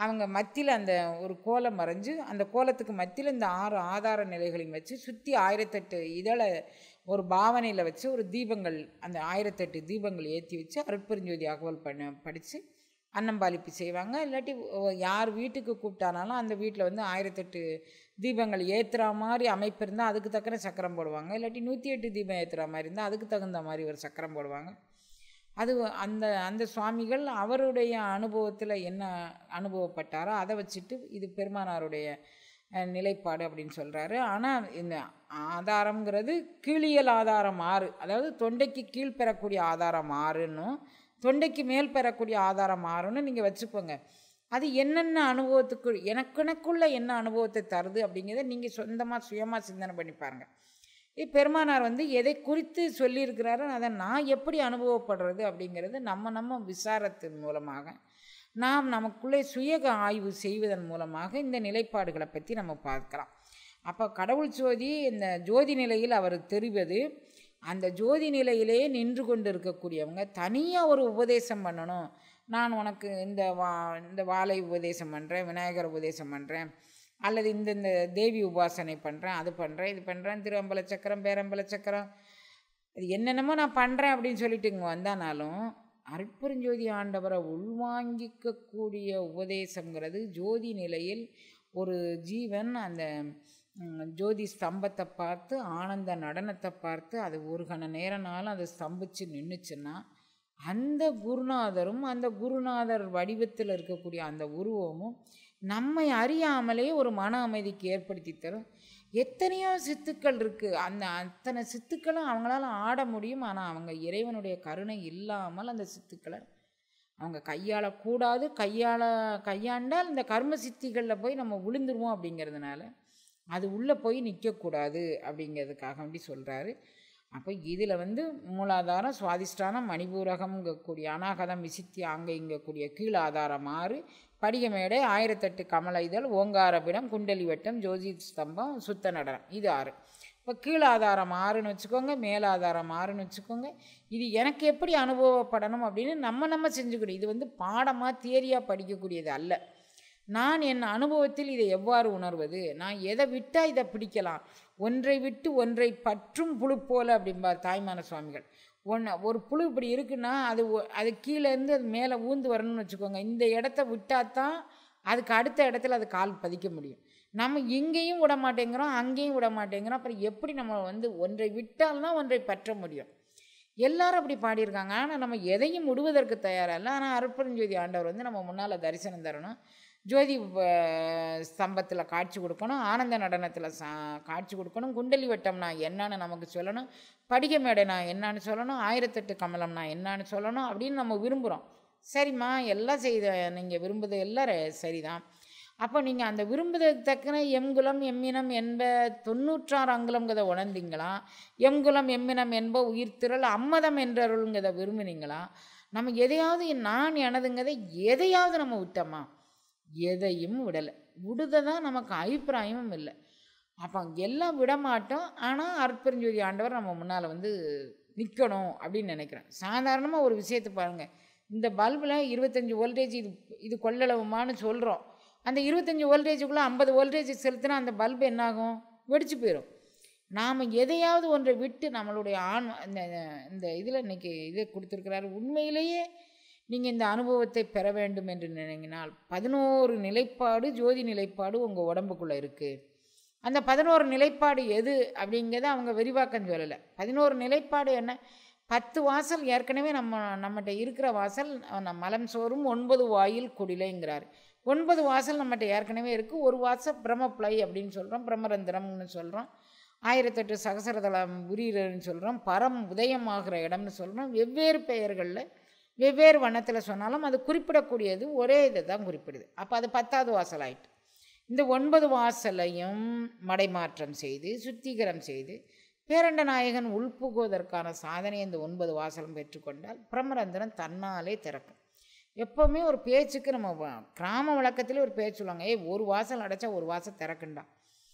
அவங்க மத்தியில் அந்த ஒரு கோலம் மறைஞ்சு அந்த கோலத்துக்கு மத்தியில் இந்த ஆறு ஆதார நிலைகளையும் வச்சு சுற்றி ஆயிரத்தெட்டு இதழை ஒரு பாவனையில் வச்சு ஒரு தீபங்கள் அந்த ஆயிரத்தெட்டு தீபங்கள் ஏற்றி வச்சு அருட்பெருஞ்சோதி அகவல் பண்ண படித்து அன்னம்பாலிப்பு செய்வாங்க இல்லாட்டி ஒ- யார் வீட்டுக்கு கூப்பிட்டானாலும் அந்த வீட்டில் வந்து ஆயிரத்தெட்டு தீபங்கள் ஏற்றுற மாதிரி அமைப்பு இருந்தால் அதுக்கு தக்கன சக்கரம் போடுவாங்க இல்லாட்டி நூற்றி எட்டு தீபம் ஏற்றுற மாதிரி இருந்தால் அதுக்கு தகுந்த மாதிரி ஒரு சக்கரம் போடுவாங்க அது அந்த அந்த சுவாமிகள் அவருடைய அனுபவத்தில் என்ன அனுபவப்பட்டாரோ அதை வச்சுட்டு இது பெருமானாருடைய அஹ், நிலைப்பாடு அப்படின்னு சொல்கிறாரு ஆனால் இந்த ஆதாரம்ங்கிறது கீழியல் ஆதாரம் ஆறு அதாவது தொண்டைக்கு கீழ் பெறக்கூடிய ஆதாரம் ஆறுன்னும் தொண்டைக்கு மேல் பெறக்கூடிய ஆதாரம் ஆறுன்னு நீங்கள் வச்சுக்கோங்க அது என்னென்ன அனுபவத்துக்கு எனக்குனக்குள்ள என்ன அனுபவத்தை தருது அப்படிங்கிறத நீங்கள் சொந்தமாக சுயமாக சிந்தனை பண்ணி பாருங்க இது பெருமானார் வந்து எதை குறித்து சொல்லியிருக்கிறாரோ அதை நான் எப்படி அனுபவப்படுறது அப்படிங்கிறது நம்ம நம்ம விசாரத்தின் மூலமாக நாம் நமக்குள்ளே சுய ஆய்வு செய்வதன் மூலமாக இந்த நிலைப்பாடுகளை பற்றி நம்ம பார்க்கலாம் அப்போ கடவுள் ஜோதி இந்த ஜோதி நிலையில் அவர் தெரிவது அந்த ஜோதி நிலையிலே நின்று கொண்டு இருக்கக்கூடியவங்க தனியாக ஒரு உபதேசம் பண்ணணும் நான் உனக்கு இந்த வா இந்த வாழை உபதேசம் பண்ணுறேன் விநாயகர் உபதேசம் பண்ணுறேன் அல்லது இந்த இந்த தேவி உபாசனை பண்ணுறேன் அது பண்ணுறேன் இது பண்ணுறேன் திருஅம்பல சக்கரம் பேரம்பல சக்கரம் அது என்னென்னமோ நான் பண்ணுறேன் அப்படின்னு சொல்லிட்டு இங்கே வந்தானாலும் அருட்பெருஞ்சோதி ஆண்டவரை உள்வாங்கிக்கக்கூடிய உபதேசங்கிறது ஜோதி நிலையில் ஒரு ஜீவன் அந்த ம், ஜோதி ஸ்தம்பத்தை பார்த்து ஆனந்த நடனத்தை பார்த்து அது ஒரு கண நேரனாலும் அது ஸ்தம்பிச்சு நின்றுச்சுன்னா அந்த குருநாதரும் அந்த குருநாதர் வடிவத்தில் இருக்கக்கூடிய அந்த உருவமும் நம்மை அறியாமலே ஒரு மன அமைதிக்கு ஏற்படுத்தி தரும் எத்தனையோ சித்துக்கள் இருக்குது அந்த அத்தனை சித்துக்களும் அவங்களால ஆட முடியும் ஆனால் அவங்க இறைவனுடைய கருணை இல்லாமல் அந்த சித்துக்களை அவங்க கையாளக்கூடாது கையாள கையாண்டால் இந்த கர்ம சித்திகளில் போய் நம்ம விழுந்துருவோம் அப்படிங்கிறதுனால அது உள்ளே போய் நிற்கக்கூடாது அப்படிங்கிறதுக்காக வேண்டி சொல்கிறாரு அப்போ இதில் வந்து மூலாதாரம் சுவாதிஷ்டானம் மணிபூரகம்ங்கக்கூடிய அநாகதம் விசித்தி அங்கே இங்கக்கூடிய கீழ் ஆதாரம் ஆறு படிகமேடை ஆயிரத்தெட்டு கமல இதழ் ஓங்காரபிடம் குண்டலி வட்டம் ஜோதி ஸ்தம்பம் சுத்த நடனம் இது ஆறு இப்போ கீழ் ஆதாரம் ஆறுன்னு வச்சுக்கோங்க மேலாதாரம் ஆறுன்னு வச்சுக்கோங்க இது எனக்கு எப்படி அனுபவப்படணும் அப்படின்னு நம்ம நம்ம செஞ்சுக்கணும் இது வந்து பாடமாக தியரியாக படிக்கக்கூடியது அல்ல நான் என் அனுபவத்தில் இதை எவ்வாறு உணர்வது நான் எதை விட்டால் இதை பிடிக்கலாம் ஒன்றை விட்டு ஒன்றை பற்றும் புழு போல அப்படிம்பார் தாய்மான சுவாமிகள் ஒன்று ஒரு புழு இப்படி இருக்குன்னா அது ஒ- அது கீழே இருந்து அது மேலே ஊந்து வரணும்னு வச்சுக்கோங்க இந்த இடத்த விட்டால் தான் அதுக்கு அடுத்த இடத்துல அது கால் பதிக்க முடியும் நம்ம இங்கேயும் விட மாட்டேங்கிறோம் அங்கேயும் விட மாட்டேங்கிறோம் அப்புறம் எப்படி நம்ம வந்து ஒன்றை விட்டால்தான் ஒன்றை பற்ற முடியும் எல்லாரும் அப்படி பாடியிருக்காங்க ஆனால் நம்ம எதையும் விடுவதற்கு தயாராக இல்லை ஆனால் அருட்பெருஞ்சோதி ஆண்டவர் வந்து நம்ம முன்னால் தரிசனம் தரணும் ஜோதி ஸ்தம்பத்தில் காட்சி கொடுக்கணும் ஆனந்த நடனத்தில் சா காட்சி கொடுக்கணும் குண்டலி வட்டம்னா என்னன்னு நமக்கு சொல்லணும் படிக மேடை நான் என்னன்னு சொல்லணும் ஆயிரத்தெட்டு கமலம்னா என்னன்னு சொல்லணும் அப்படின்னு நம்ம விரும்புகிறோம் சரிம்மா எல்லாம் செய்த நீங்கள் விரும்புவது எல்லாம் ரெ- சரிதான் அப்போ நீங்கள் அந்த விரும்புவதற்கு தக்கன எம்குலம் எம்மினம் என்ப தொண்ணூற்றாறு அங்குலங்கிறத உணர்ந்தீங்களா எம்குலம் எம்மினம் என்ப உயிர்த்திரள் அம்மதம் என்றருள்ங்கிறத விரும்புனீங்களா நம்ம எதையாவது நான் எனதுங்கிறத எதையாவது நம்ம விட்டோமா எதையும் விடலை விடுத தான் நமக்கு அபிப்பிராயமும் இல்லை அப்போ எல்லாம் விட மாட்டோம் ஆனால் அற்பெருஞ்சோதி ஆண்டவர் நம்ம முன்னால் வந்து நிற்கணும் அப்படின்னு நினைக்கிறேன் சாதாரணமாக ஒரு விஷயத்தை பாருங்கள் இந்த பல்பில் இருபத்தஞ்சி வோல்டேஜ் இது இது கொள்ளளவுமான்னு சொல்கிறோம் அந்த இருபத்தஞ்சி வோல்டேஜுக்குள்ளே ஐம்பது வோல்டேஜ் செலுத்தினா அந்த பல்பு என்னாகும் வெடிச்சு போயிடும் நாம் எதையாவது ஒன்றை விட்டு நம்மளுடைய ஆண் இந்த இந்த இதில் இன்னைக்கு இதை கொடுத்துருக்கிறாரு உண்மையிலேயே நீங்கள் இந்த அனுபவத்தை பெற வேண்டும் என்று நினைங்கினால் பதினோரு நிலைப்பாடு ஜோதி நிலைப்பாடு உங்கள் உடம்புக்குள்ளே இருக்குது அந்த பதினோரு நிலைப்பாடு எது அப்படிங்கிறத அவங்க விரிவாக்கம் சொல்லலை பதினோரு நிலைப்பாடு என்ன பத்து வாசல் ஏற்கனவே நம்ம நம்மகிட்ட இருக்கிற வாசல் அஹ், மலம் சோறும் ஒன்பது வாயில் குடிலைங்கிறார் ஒன்பது வாசல் நம்மகிட்ட ஏற்கனவே இருக்குது ஒரு வாசல் பிரம்மப்ளை அப்படின்னு சொல்கிறோம் பிரம்மரந்திரம்னு சொல்கிறோம் ஆயிரத்தெட்டு சகசரதளம் உரியர்னு சொல்கிறோம் பரம் உதயமாகிற இடம்னு சொல்கிறோம் வெவ்வேறு பெயர்களில் வெவ்வேறு வண்ணத்தில் சொன்னாலும் அது குறிப்பிடக்கூடியது ஒரே இதை தான் குறிப்பிடுது அப்போ அது பத்தாவது வாசல் ஆயிட்டு இந்த ஒன்பது வாசலையும் மடைமாற்றம் செய்து சுத்திகரம் செய்து பேரண்ட நாயகன் உள்புகுவதற்கான சாதனை இந்த ஒன்பது வாசலும் பெற்றுக்கொண்டால் பிரம்மரந்திரம் தன்னாலே திறக்கும் எப்போவுமே ஒரு பேச்சுக்கு நம்ம வ- கிராம வழக்கத்திலே ஒரு பேச்சு சொல்லுவாங்க ஏய் ஒரு வாசல் அடைச்சா ஒரு வாசல் திறக்குண்டா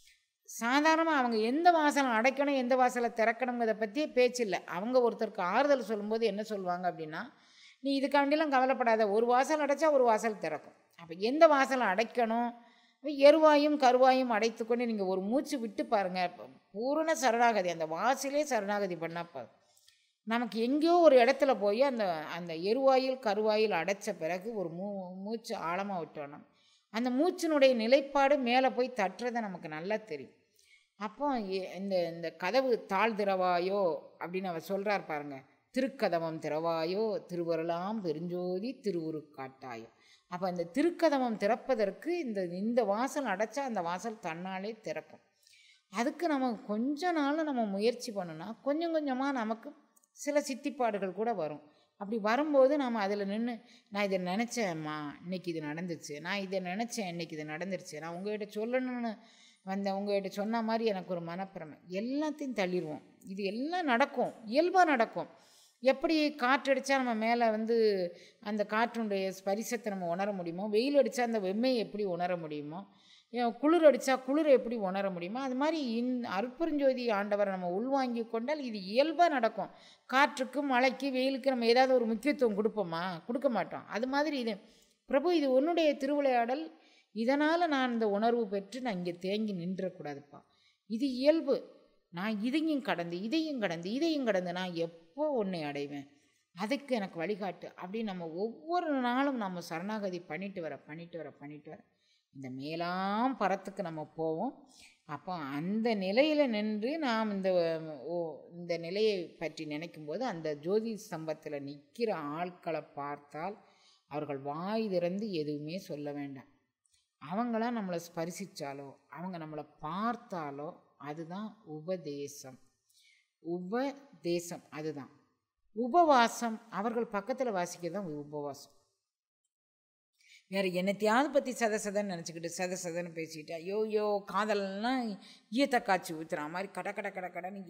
சாதாரணமாக அவங்க எந்த வாசலை அடைக்கணும் எந்த வாசலை திறக்கணுங்கிறத பற்றியே பேச்சு இல்லை அவங்க ஒருத்தருக்கு ஆறுதல் சொல்லும்போது என்ன சொல்லுவாங்க அப்படின்னா நீ இதுக்காண்டிலாம் கவலைப்படாத ஒரு வாசல் அடைச்சா ஒரு வாசல் திறக்கும் அப்போ எந்த வாசலை அடைக்கணும் அப்ப எருவாயும் கருவாயும் அடைத்துக்கொண்டு நீங்கள் ஒரு மூச்சு விட்டு பாருங்கள் பூரண சரணாகதி அந்த வாசலே சரணாகதி பண்ணால் போதும் நமக்கு எங்கேயோ ஒரு இடத்துல போய் அந்த அந்த எருவாயில் கருவாயில் அடைச்ச பிறகு ஒரு மூ மூச்சு ஆழமாக விட்டோம் அந்த மூச்சினுடைய நிலைப்பாடு மேலே போய் தட்டுறதை நமக்கு நல்லா தெரியும் அப்போ எ- இந்த இந்த கதவு தாழ் திறவாயோ அப்படின்னு அவர் சொல்கிறார் பாருங்க திருக்கதவம் திறவாயோ திருவருளாம் பெருஞ்சோதி திருவுரு காட்டாயோ அப்போ இந்த திருக்கதவம் திறப்பதற்கு இந்த இந்த வாசல் அடைச்சா அந்த வாசல் தன்னாலே திறக்கும் அதுக்கு நம்ம கொஞ்ச நாள் நம்ம முயற்சி பண்ணோன்னா கொஞ்சம் கொஞ்சமாக நமக்கு சில சித்திப்பாடுகள் கூட வரும் அப்படி வரும்போது நாம் அதில் நின்று நான் இதை நினச்சேம்மா இன்னைக்கு இது நடந்துச்சு நான் இதை நினச்சேன் இன்னைக்கு இது நடந்துருச்சு நான் உங்ககிட்ட சொல்லணும்னு வந்தேன் உங்ககிட்ட சொன்ன மாதிரி எனக்கு ஒரு மனப்பிரமை எல்லாத்தையும் தள்ளிடுவோம் இது எல்லாம் நடக்கும் இயல்பாக நடக்கும் எப்படி காற்றடிச்சா நம்ம மேலே வந்து அந்த காற்றுடைய ஸ்பரிசத்தை நம்ம உணர முடியுமோ வெயில் அடித்தா அந்த வெம்மையை எப்படி உணர முடியுமோ ஏன் குளிர் அடித்தா குளிரை எப்படி உணர முடியுமோ அது மாதிரி இன் அருட்பெருஞ்சோதி ஆண்டவரை நம்ம உள்வாங்கி கொண்டால் இது இயல்பாக நடக்கும் காற்றுக்கு மழைக்கு வெயிலுக்கு நம்ம ஏதாவது ஒரு முக்கியத்துவம் கொடுப்போமா கொடுக்க மாட்டோம் அது மாதிரி இது பிரபு இது உன்னுடைய திருவிளையாடல் இதனால் நான் இந்த உணர்வு பெற்று நான் இங்கே தேங்கி நின்றக்கூடாதுப்பா இது இயல்பு நான் இதையும் கடந்து இதையும் கடந்து இதையும் கடந்து நான் எப்போ உன்னை அடைவேன் அதுக்கு எனக்கு வழிகாட்டு அப்படி நம்ம ஒவ்வொரு நாளும் நம்ம சரணாகதி பண்ணிட்டு வர பண்ணிட்டு வர பண்ணிட்டு வர இந்த மேலாம் பரத்துக்கு நம்ம போவோம் அப்போ அந்த நிலையில் நின்று நாம் இந்த ஓ இந்த நிலையை பற்றி நினைக்கும்போது அந்த ஜோதி ஸ்தம்பத்தில் நிற்கிற ஆட்களை பார்த்தால் அவர்கள் வாய் திறந்து எதுவுமே சொல்ல வேண்டாம் அவங்களாம் நம்மளை ஸ்பரிசித்தாலோ அவங்க நம்மளை பார்த்தாலோ அதுதான் உபதேசம் உபதேசம் அதுதான் உபவாசம் அவர்கள் பக்கத்தில் வாசிக்கிறது தான் உபவாசம் வேறு என்னத்தையாவது பற்றி சத சதன்னு நினச்சிக்கிட்டு சத சதன்னு பேசிக்கிட்டு ஐயோ யோ காதல்லாம் ஈயத்தை காய்ச்சி ஊற்றுற மாதிரி கட கட கட கடன்னு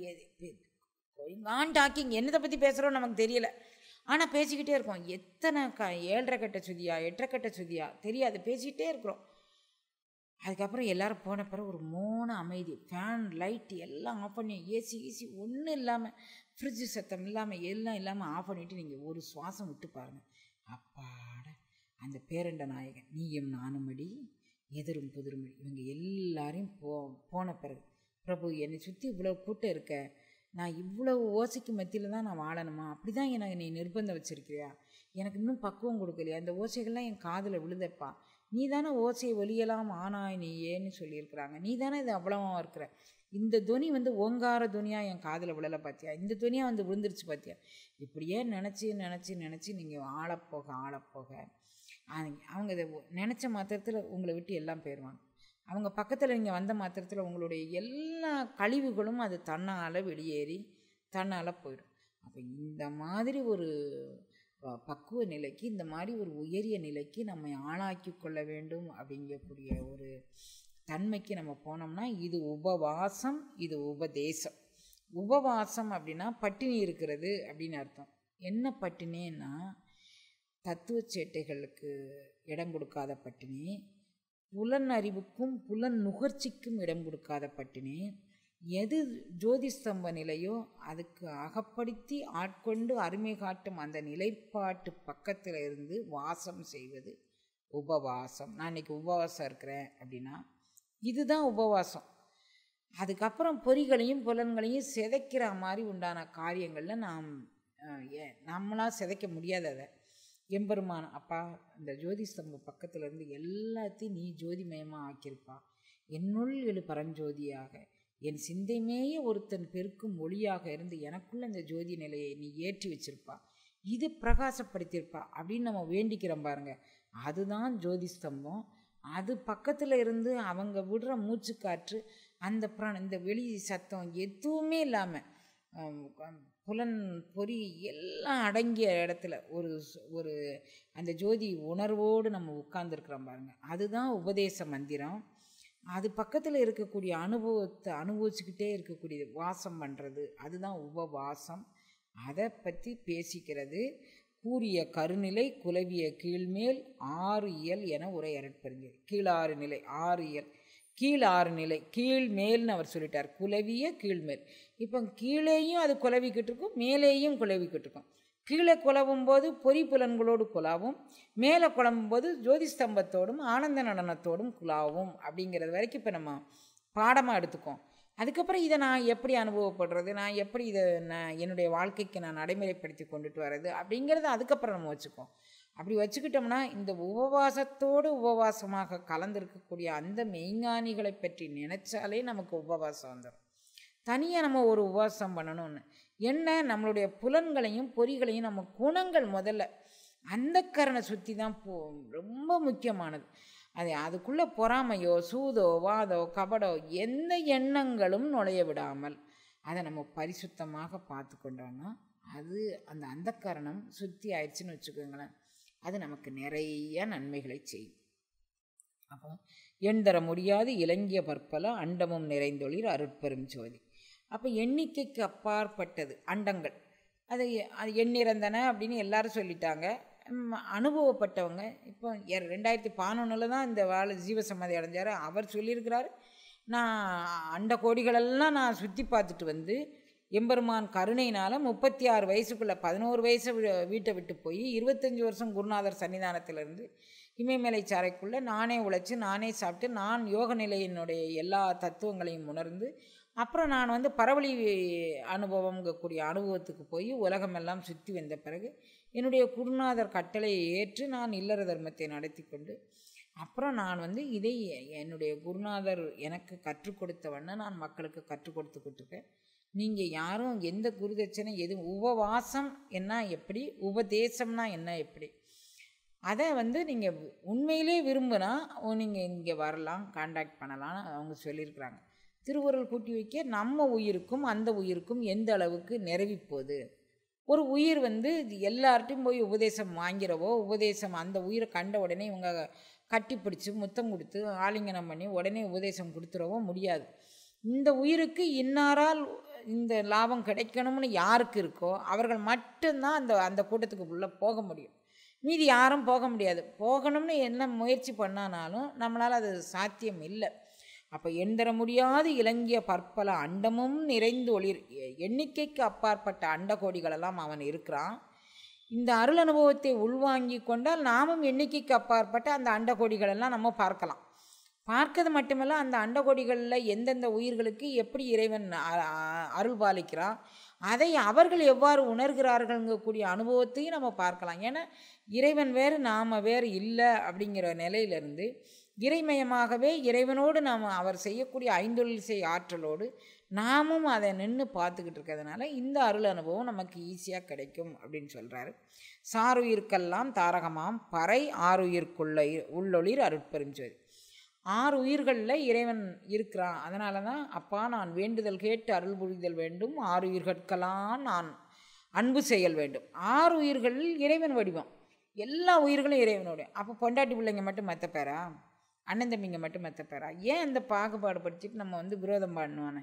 நான் டாக்கிங் என்னத்தை பற்றி பேசுகிறோம் நமக்கு தெரியல ஆனால் பேசிக்கிட்டே இருக்கோம் எத்தனை க ஏழரை கட்ட சுதியா எட்டரை கட்ட சுதியா தெரியாது பேசிக்கிட்டே இருக்கிறோம் அதுக்கப்புறம் எல்லாரும் போன பிறகு ஒரு மூணு அமைதி ஃபேன் லைட் எல்லாம் ஆஃப் பண்ணி ஏசி ஈசி ஒன்றும் இல்லாமல் ஃப்ரிட்ஜு சத்தம் இல்லாமல் எல்லாம் இல்லாமல் ஆஃப் பண்ணிவிட்டு நீங்கள் ஒரு சுவாசம் விட்டு பாருங்கள் அப்பாட அந்த பேரண்ட நாயகன் நீயும் நானுமடி எதிரும் புதிருமடி இவங்க எல்லாரையும் போ போன பிறகு பிரபு என்னை சுற்றி இவ்வளோ கூட்டம் இருக்க நான் இவ்வளவு ஓசைக்கு மத்தியில் தான் நான் வாழணுமா அப்படி தான் எனக்கு நீ நிர்பந்தம் வச்சிருக்கிறியா எனக்கு இன்னும் பக்குவம் கொடுக்கலையா அந்த ஓசைகள்லாம் என் காதில் விழுதப்பா நீ தானே ஓசை ஒலியலாம் ஆனாய் நீ ஏன்னு சொல்லியிருக்கிறாங்க நீ தானே இது அவ்வளவா இருக்கிற இந்த துணி வந்து ஓங்கார துணியாக என் காதில் விழலை பார்த்தியா இந்த துணியாக வந்து விழுந்துருச்சு பார்த்தியா இப்படியே நினச்சி நினச்சி நினச்சி நீங்கள் ஆளப்போக ஆளப்போக அவங்க- அவங்க இதை நினச்ச மாத்திரத்தில் உங்களை விட்டு எல்லாம் போயிடுவாங்க அவங்க பக்கத்தில் நீங்கள் வந்த மாத்திரத்தில் உங்களுடைய எல்லா கழிவுகளும் அது தன்னால் வெளியேறி தன்னால் போயிடும் அப்போ இந்த மாதிரி ஒரு ப- பக்குவ நிலைக்கு இந்த மாதிரி ஒரு உயரிய நிலைக்கு நம்ம ஆளாக்கி கொள்ள வேண்டும் அப்படிங்கக்கூடிய ஒரு தன்மைக்கு நம்ம போனோம்னா இது உபவாசம் இது உபதேசம் உபவாசம் அப்படின்னா பட்டினி இருக்கிறது அப்படின்னு அர்த்தம் என்ன பட்டினின்னா தத்துவ சேட்டைகளுக்கு இடம் கொடுக்காத பட்டினி புலன் அறிவுக்கும் புலன் நுகர்ச்சிக்கும் இடம் கொடுக்காத பட்டினி எது ஜோதிஸ்தம்ப நிலையோ அதுக்கு அகப்படுத்தி ஆட்கொண்டு அருமை காட்டும் அந்த நிலைப்பாட்டு பக்கத்தில் இருந்து வாசம் செய்வது உபவாசம் நான் இன்னைக்கு உபவாசம் இருக்கிறேன் அப்படின்னா இதுதான் உபவாசம் அதுக்கப்புறம் பொறிகளையும் புலன்களையும் சிதைக்கிற மாதிரி உண்டான காரியங்களில் நாம் அஹ், ஏ- நம்மளாம் சிதைக்க முடியாது அதை எம்பெருமான் அப்பா இந்த ஜோதி ஸ்தம்ப பக்கத்துல இருந்து எல்லாத்தையும் நீ ஜோதிமயமாக ஆக்கியிருப்பா என்னுள் எழு பரஞ்சோதியாக என் சிந்தைமேய ஒருத்தன் பெருக்கும் ஒளியாக இருந்து எனக்குள்ள இந்த ஜோதி நிலையை நீ ஏற்றி வச்சிருப்பா இது பிரகாசப்படுத்தியிருப்பா அப்படின்னு நம்ம வேண்டிக்கிறோம் பாருங்க அதுதான் ஜோதி ஸ்தம்பம் அது பக்கத்தில் இருந்து அவங்க விடுற மூச்சுக்காற்று அந்த பிராண இந்த வெளி சத்தம் எதுவுமே இல்லாமல் புலன் பொறி எல்லாம் அடங்கிய இடத்துல ஒரு ஸ்- ஒரு அந்த ஜோதி உணர்வோடு நம்ம உட்கார்ந்துருக்குறோம் பாருங்க அதுதான் உபதேச மந்திரம் அது பக்கத்தில் இருக்கக்கூடிய அனுபவத்தை அனுபவிச்சுக்கிட்டே இருக்கக்கூடிய வாசம் பண்ணுறது அதுதான் உபவாசம் அதை பற்றி பேசிக்கிறது கூறிய கருநிலை குலவிய கீழ்மேல் ஆறு இயல் என உரை அரட்பெருஞ்சு கீழாறு நிலை ஆறு இயல் கீழ் ஆறு நிலை கீழ் மேல்னு அவர் சொல்லிட்டார் குலவிய கீழ்மேல் இப்போ கீழேயும் அது குலவிக்கிட்டு இருக்கும் மேலேயும் குலவிக்கிட்டு இருக்கும் கீழே குழவும் போது பொறி புலன்களோடு குழாவும் மேலே குழம்பும் போது ஜோதி ஸ்தம்பத்தோடும் ஆனந்த நடனத்தோடும் குழாவும் அப்படிங்கிறது வரைக்கும் இப்போ நம்ம பாடமாக எடுத்துக்கோம் அதுக்கப்புறம் இதை நான் எப்படி அனுபவப்படுறது நான் எப்படி இதை நான் என்னுடைய வாழ்க்கைக்கு நான் நடைமுறைப்படுத்தி கொண்டுட்டு வர்றது அப்படிங்கிறத அதுக்கப்புறம் நம்ம வச்சுக்கோம் அப்படி வச்சுக்கிட்டோம்னா இந்த உபவாசத்தோடு உபவாசமாக கலந்திருக்கக்கூடிய அந்த மெய்ஞானிகளை பற்றி நினைச்சாலே நமக்கு உபவாசம் வந்துடும் தனியாக நம்ம ஒரு உபவாசம் பண்ணணும்னு என்ன நம்மளுடைய புலன்களையும் பொறிகளையும் நம்ம குணங்கள் முதல்ல அந்த கரணை சுற்றி தான் போ ரொம்ப முக்கியமானது அது அதுக்குள்ளே பொறாமையோ சூதோ வாதோ கபடோ எந்த எண்ணங்களும் நுழைய விடாமல் அதை நம்ம பரிசுத்தமாக பார்த்து கொண்டோம்னா அது அந்த அந்த கரணம் சுற்றி ஆயிடுச்சுன்னு வச்சுக்கோங்களேன் அது நமக்கு நிறைய நன்மைகளை செய்யும் அப்போ எண் தர முடியாது இலங்கிய பற்பல அண்டமும் நிறைந்தொளிர் அருட்பெரும் ஜோதி அப்போ எண்ணிக்கைக்கு அப்பாற்பட்டது அண்டங்கள் அது அது எண்ணிறந்தன அப்படின்னு எல்லாரும் சொல்லிட்டாங்க ம், அனுபவப்பட்டவங்க இப்போ எ- ரெண்டாயிரத்தி பதினொன்றில் தான் இந்த வாழ ஜீவசமாதி அடைஞ்சார் அவர் சொல்லியிருக்கிறாரு நான் அண்ட கோடிகளெல்லாம் நான் சுற்றி பார்த்துட்டு வந்து எம்பெருமான் கருணையினால் முப்பத்தி ஆறு வயசுக்குள்ளே பதினோரு வயசு வி- வீட்டை விட்டு போய் இருபத்தஞ்சி வருஷம் குருநாதர் சன்னிதானத்திலிருந்து இமயமலை சாரைக்குள்ளே நானே உழைச்சி நானே சாப்பிட்டு நான் யோக நிலையினுடைய எல்லா தத்துவங்களையும் உணர்ந்து அப்புறம் நான் வந்து பரவழி அனுபவங்கக்கூடிய அனுபவத்துக்கு போய் உலகமெல்லாம் சுற்றி வந்த பிறகு என்னுடைய குருநாதர் கட்டளையை ஏற்று நான் இல்லற தர்மத்தை நடத்தி கொண்டு அப்புறம் நான் வந்து இதை என்னுடைய குருநாதர் எனக்கு கற்றுக் கொடுத்த வண்ணம் நான் மக்களுக்கு கற்றுக் கொடுத்துக்கிட்டு இருக்கேன் நீங்கள் யாரும் எந்த குருதட்சணை எது உபவாசம் என்ன எப்படி உபதேசம்னா என்ன எப்படி அதை வந்து நீங்கள் உண்மையிலே விரும்பினா நீங்கள் இங்கே வரலாம் காண்டாக்ட் பண்ணலாம்னு அவங்க சொல்லியிருக்கிறாங்க திருவுருள் கூட்டி வைக்க நம்ம உயிருக்கும் அந்த உயிருக்கும் எந்த அளவுக்கு நிரவி போகுது ஒரு உயிர் வந்து இது எல்லார்ட்டையும் போய் உபதேசம் வாங்கிறவோ உபதேசம் அந்த உயிரை கண்ட உடனே இவங்க கட்டிப்பிடிச்சு முத்தம் கொடுத்து ஆலிங்கனம் பண்ணி உடனே உபதேசம் கொடுத்துடவோ முடியாது இந்த உயிருக்கு இன்னாரால் இந்த லாபம் கிடைக்கணும்னு யாருக்கு இருக்கோ அவர்கள் மட்டும்தான் அந்த அந்த கூட்டத்துக்கு உள்ளே போக முடியும் மீதி யாரும் போக முடியாது போகணும்னு என்ன முயற்சி பண்ணானாலும் நம்மளால் அது சாத்தியம் இல்லை அப்போ எண்தர முடியாது இலங்கிய பற்பல அண்டமும் நிறைந்து ஒளிர் எ- எண்ணிக்கைக்கு அப்பாற்பட்ட அண்டகோடிகளெல்லாம் அவன் இருக்கிறான் இந்த அருள் அனுபவத்தை உள்வாங்கி கொண்டால் நாமும் எண்ணிக்கைக்கு அப்பாற்பட்ட அந்த அண்டகோடிகளெல்லாம் நம்ம பார்க்கலாம் பார்க்கிறது மட்டுமல்ல அந்த அண்டகோடிகளில் எந்தெந்த உயிர்களுக்கு எப்படி இறைவன் அ- அ- அருள் பாலிக்கிறான் அதை அவர்கள் எவ்வாறு உணர்கிறார்கள்ங்கக்கூடிய அனுபவத்தையும் நம்ம பார்க்கலாம் ஏன்னா இறைவன் வேறு நாம் வேறு இல்லை அப்படிங்கிற நிலையிலிருந்து இறைமயமாகவே இறைவனோடு நாம் அவர் செய்யக்கூடிய ஐந்தொழில் செய் ஆற்றலோடு நாமும் அதை நின்று பார்த்துக்கிட்டு இருக்கிறதுனால இந்த அருள் அனுபவம் நமக்கு ஈஸியாக கிடைக்கும் அப்படின்னு சொல்கிறாரு சாருயிர்க்கெல்லாம் தாரகமாம் பறை ஆறுயிர்க்குள்ள உள்ளொளிர் அருட்பெருஞ்சோதி ஆறு உயிர்களில் இறைவன் இருக்கிறான் அதனால தான் அப்பா நான் வேண்டுதல் கேட்டு அருள் புரிதல் வேண்டும் ஆறு உயிர்கட்கெல்லாம் நான் அன்பு செயல் வேண்டும் ஆறு உயிர்களில் இறைவன் வடிவம் எல்லா உயிர்களும் இறைவனுடைய அப்போ பொண்டாட்டி பிள்ளைங்க மட்டும் மற்ற பேரா அண்ணன் தம்பிங்க மட்டும் மற்ற பேரா ஏன் அந்த பாகுபாடு படிச்சுட்டு நம்ம வந்து விரோதம் பண்ணுவானே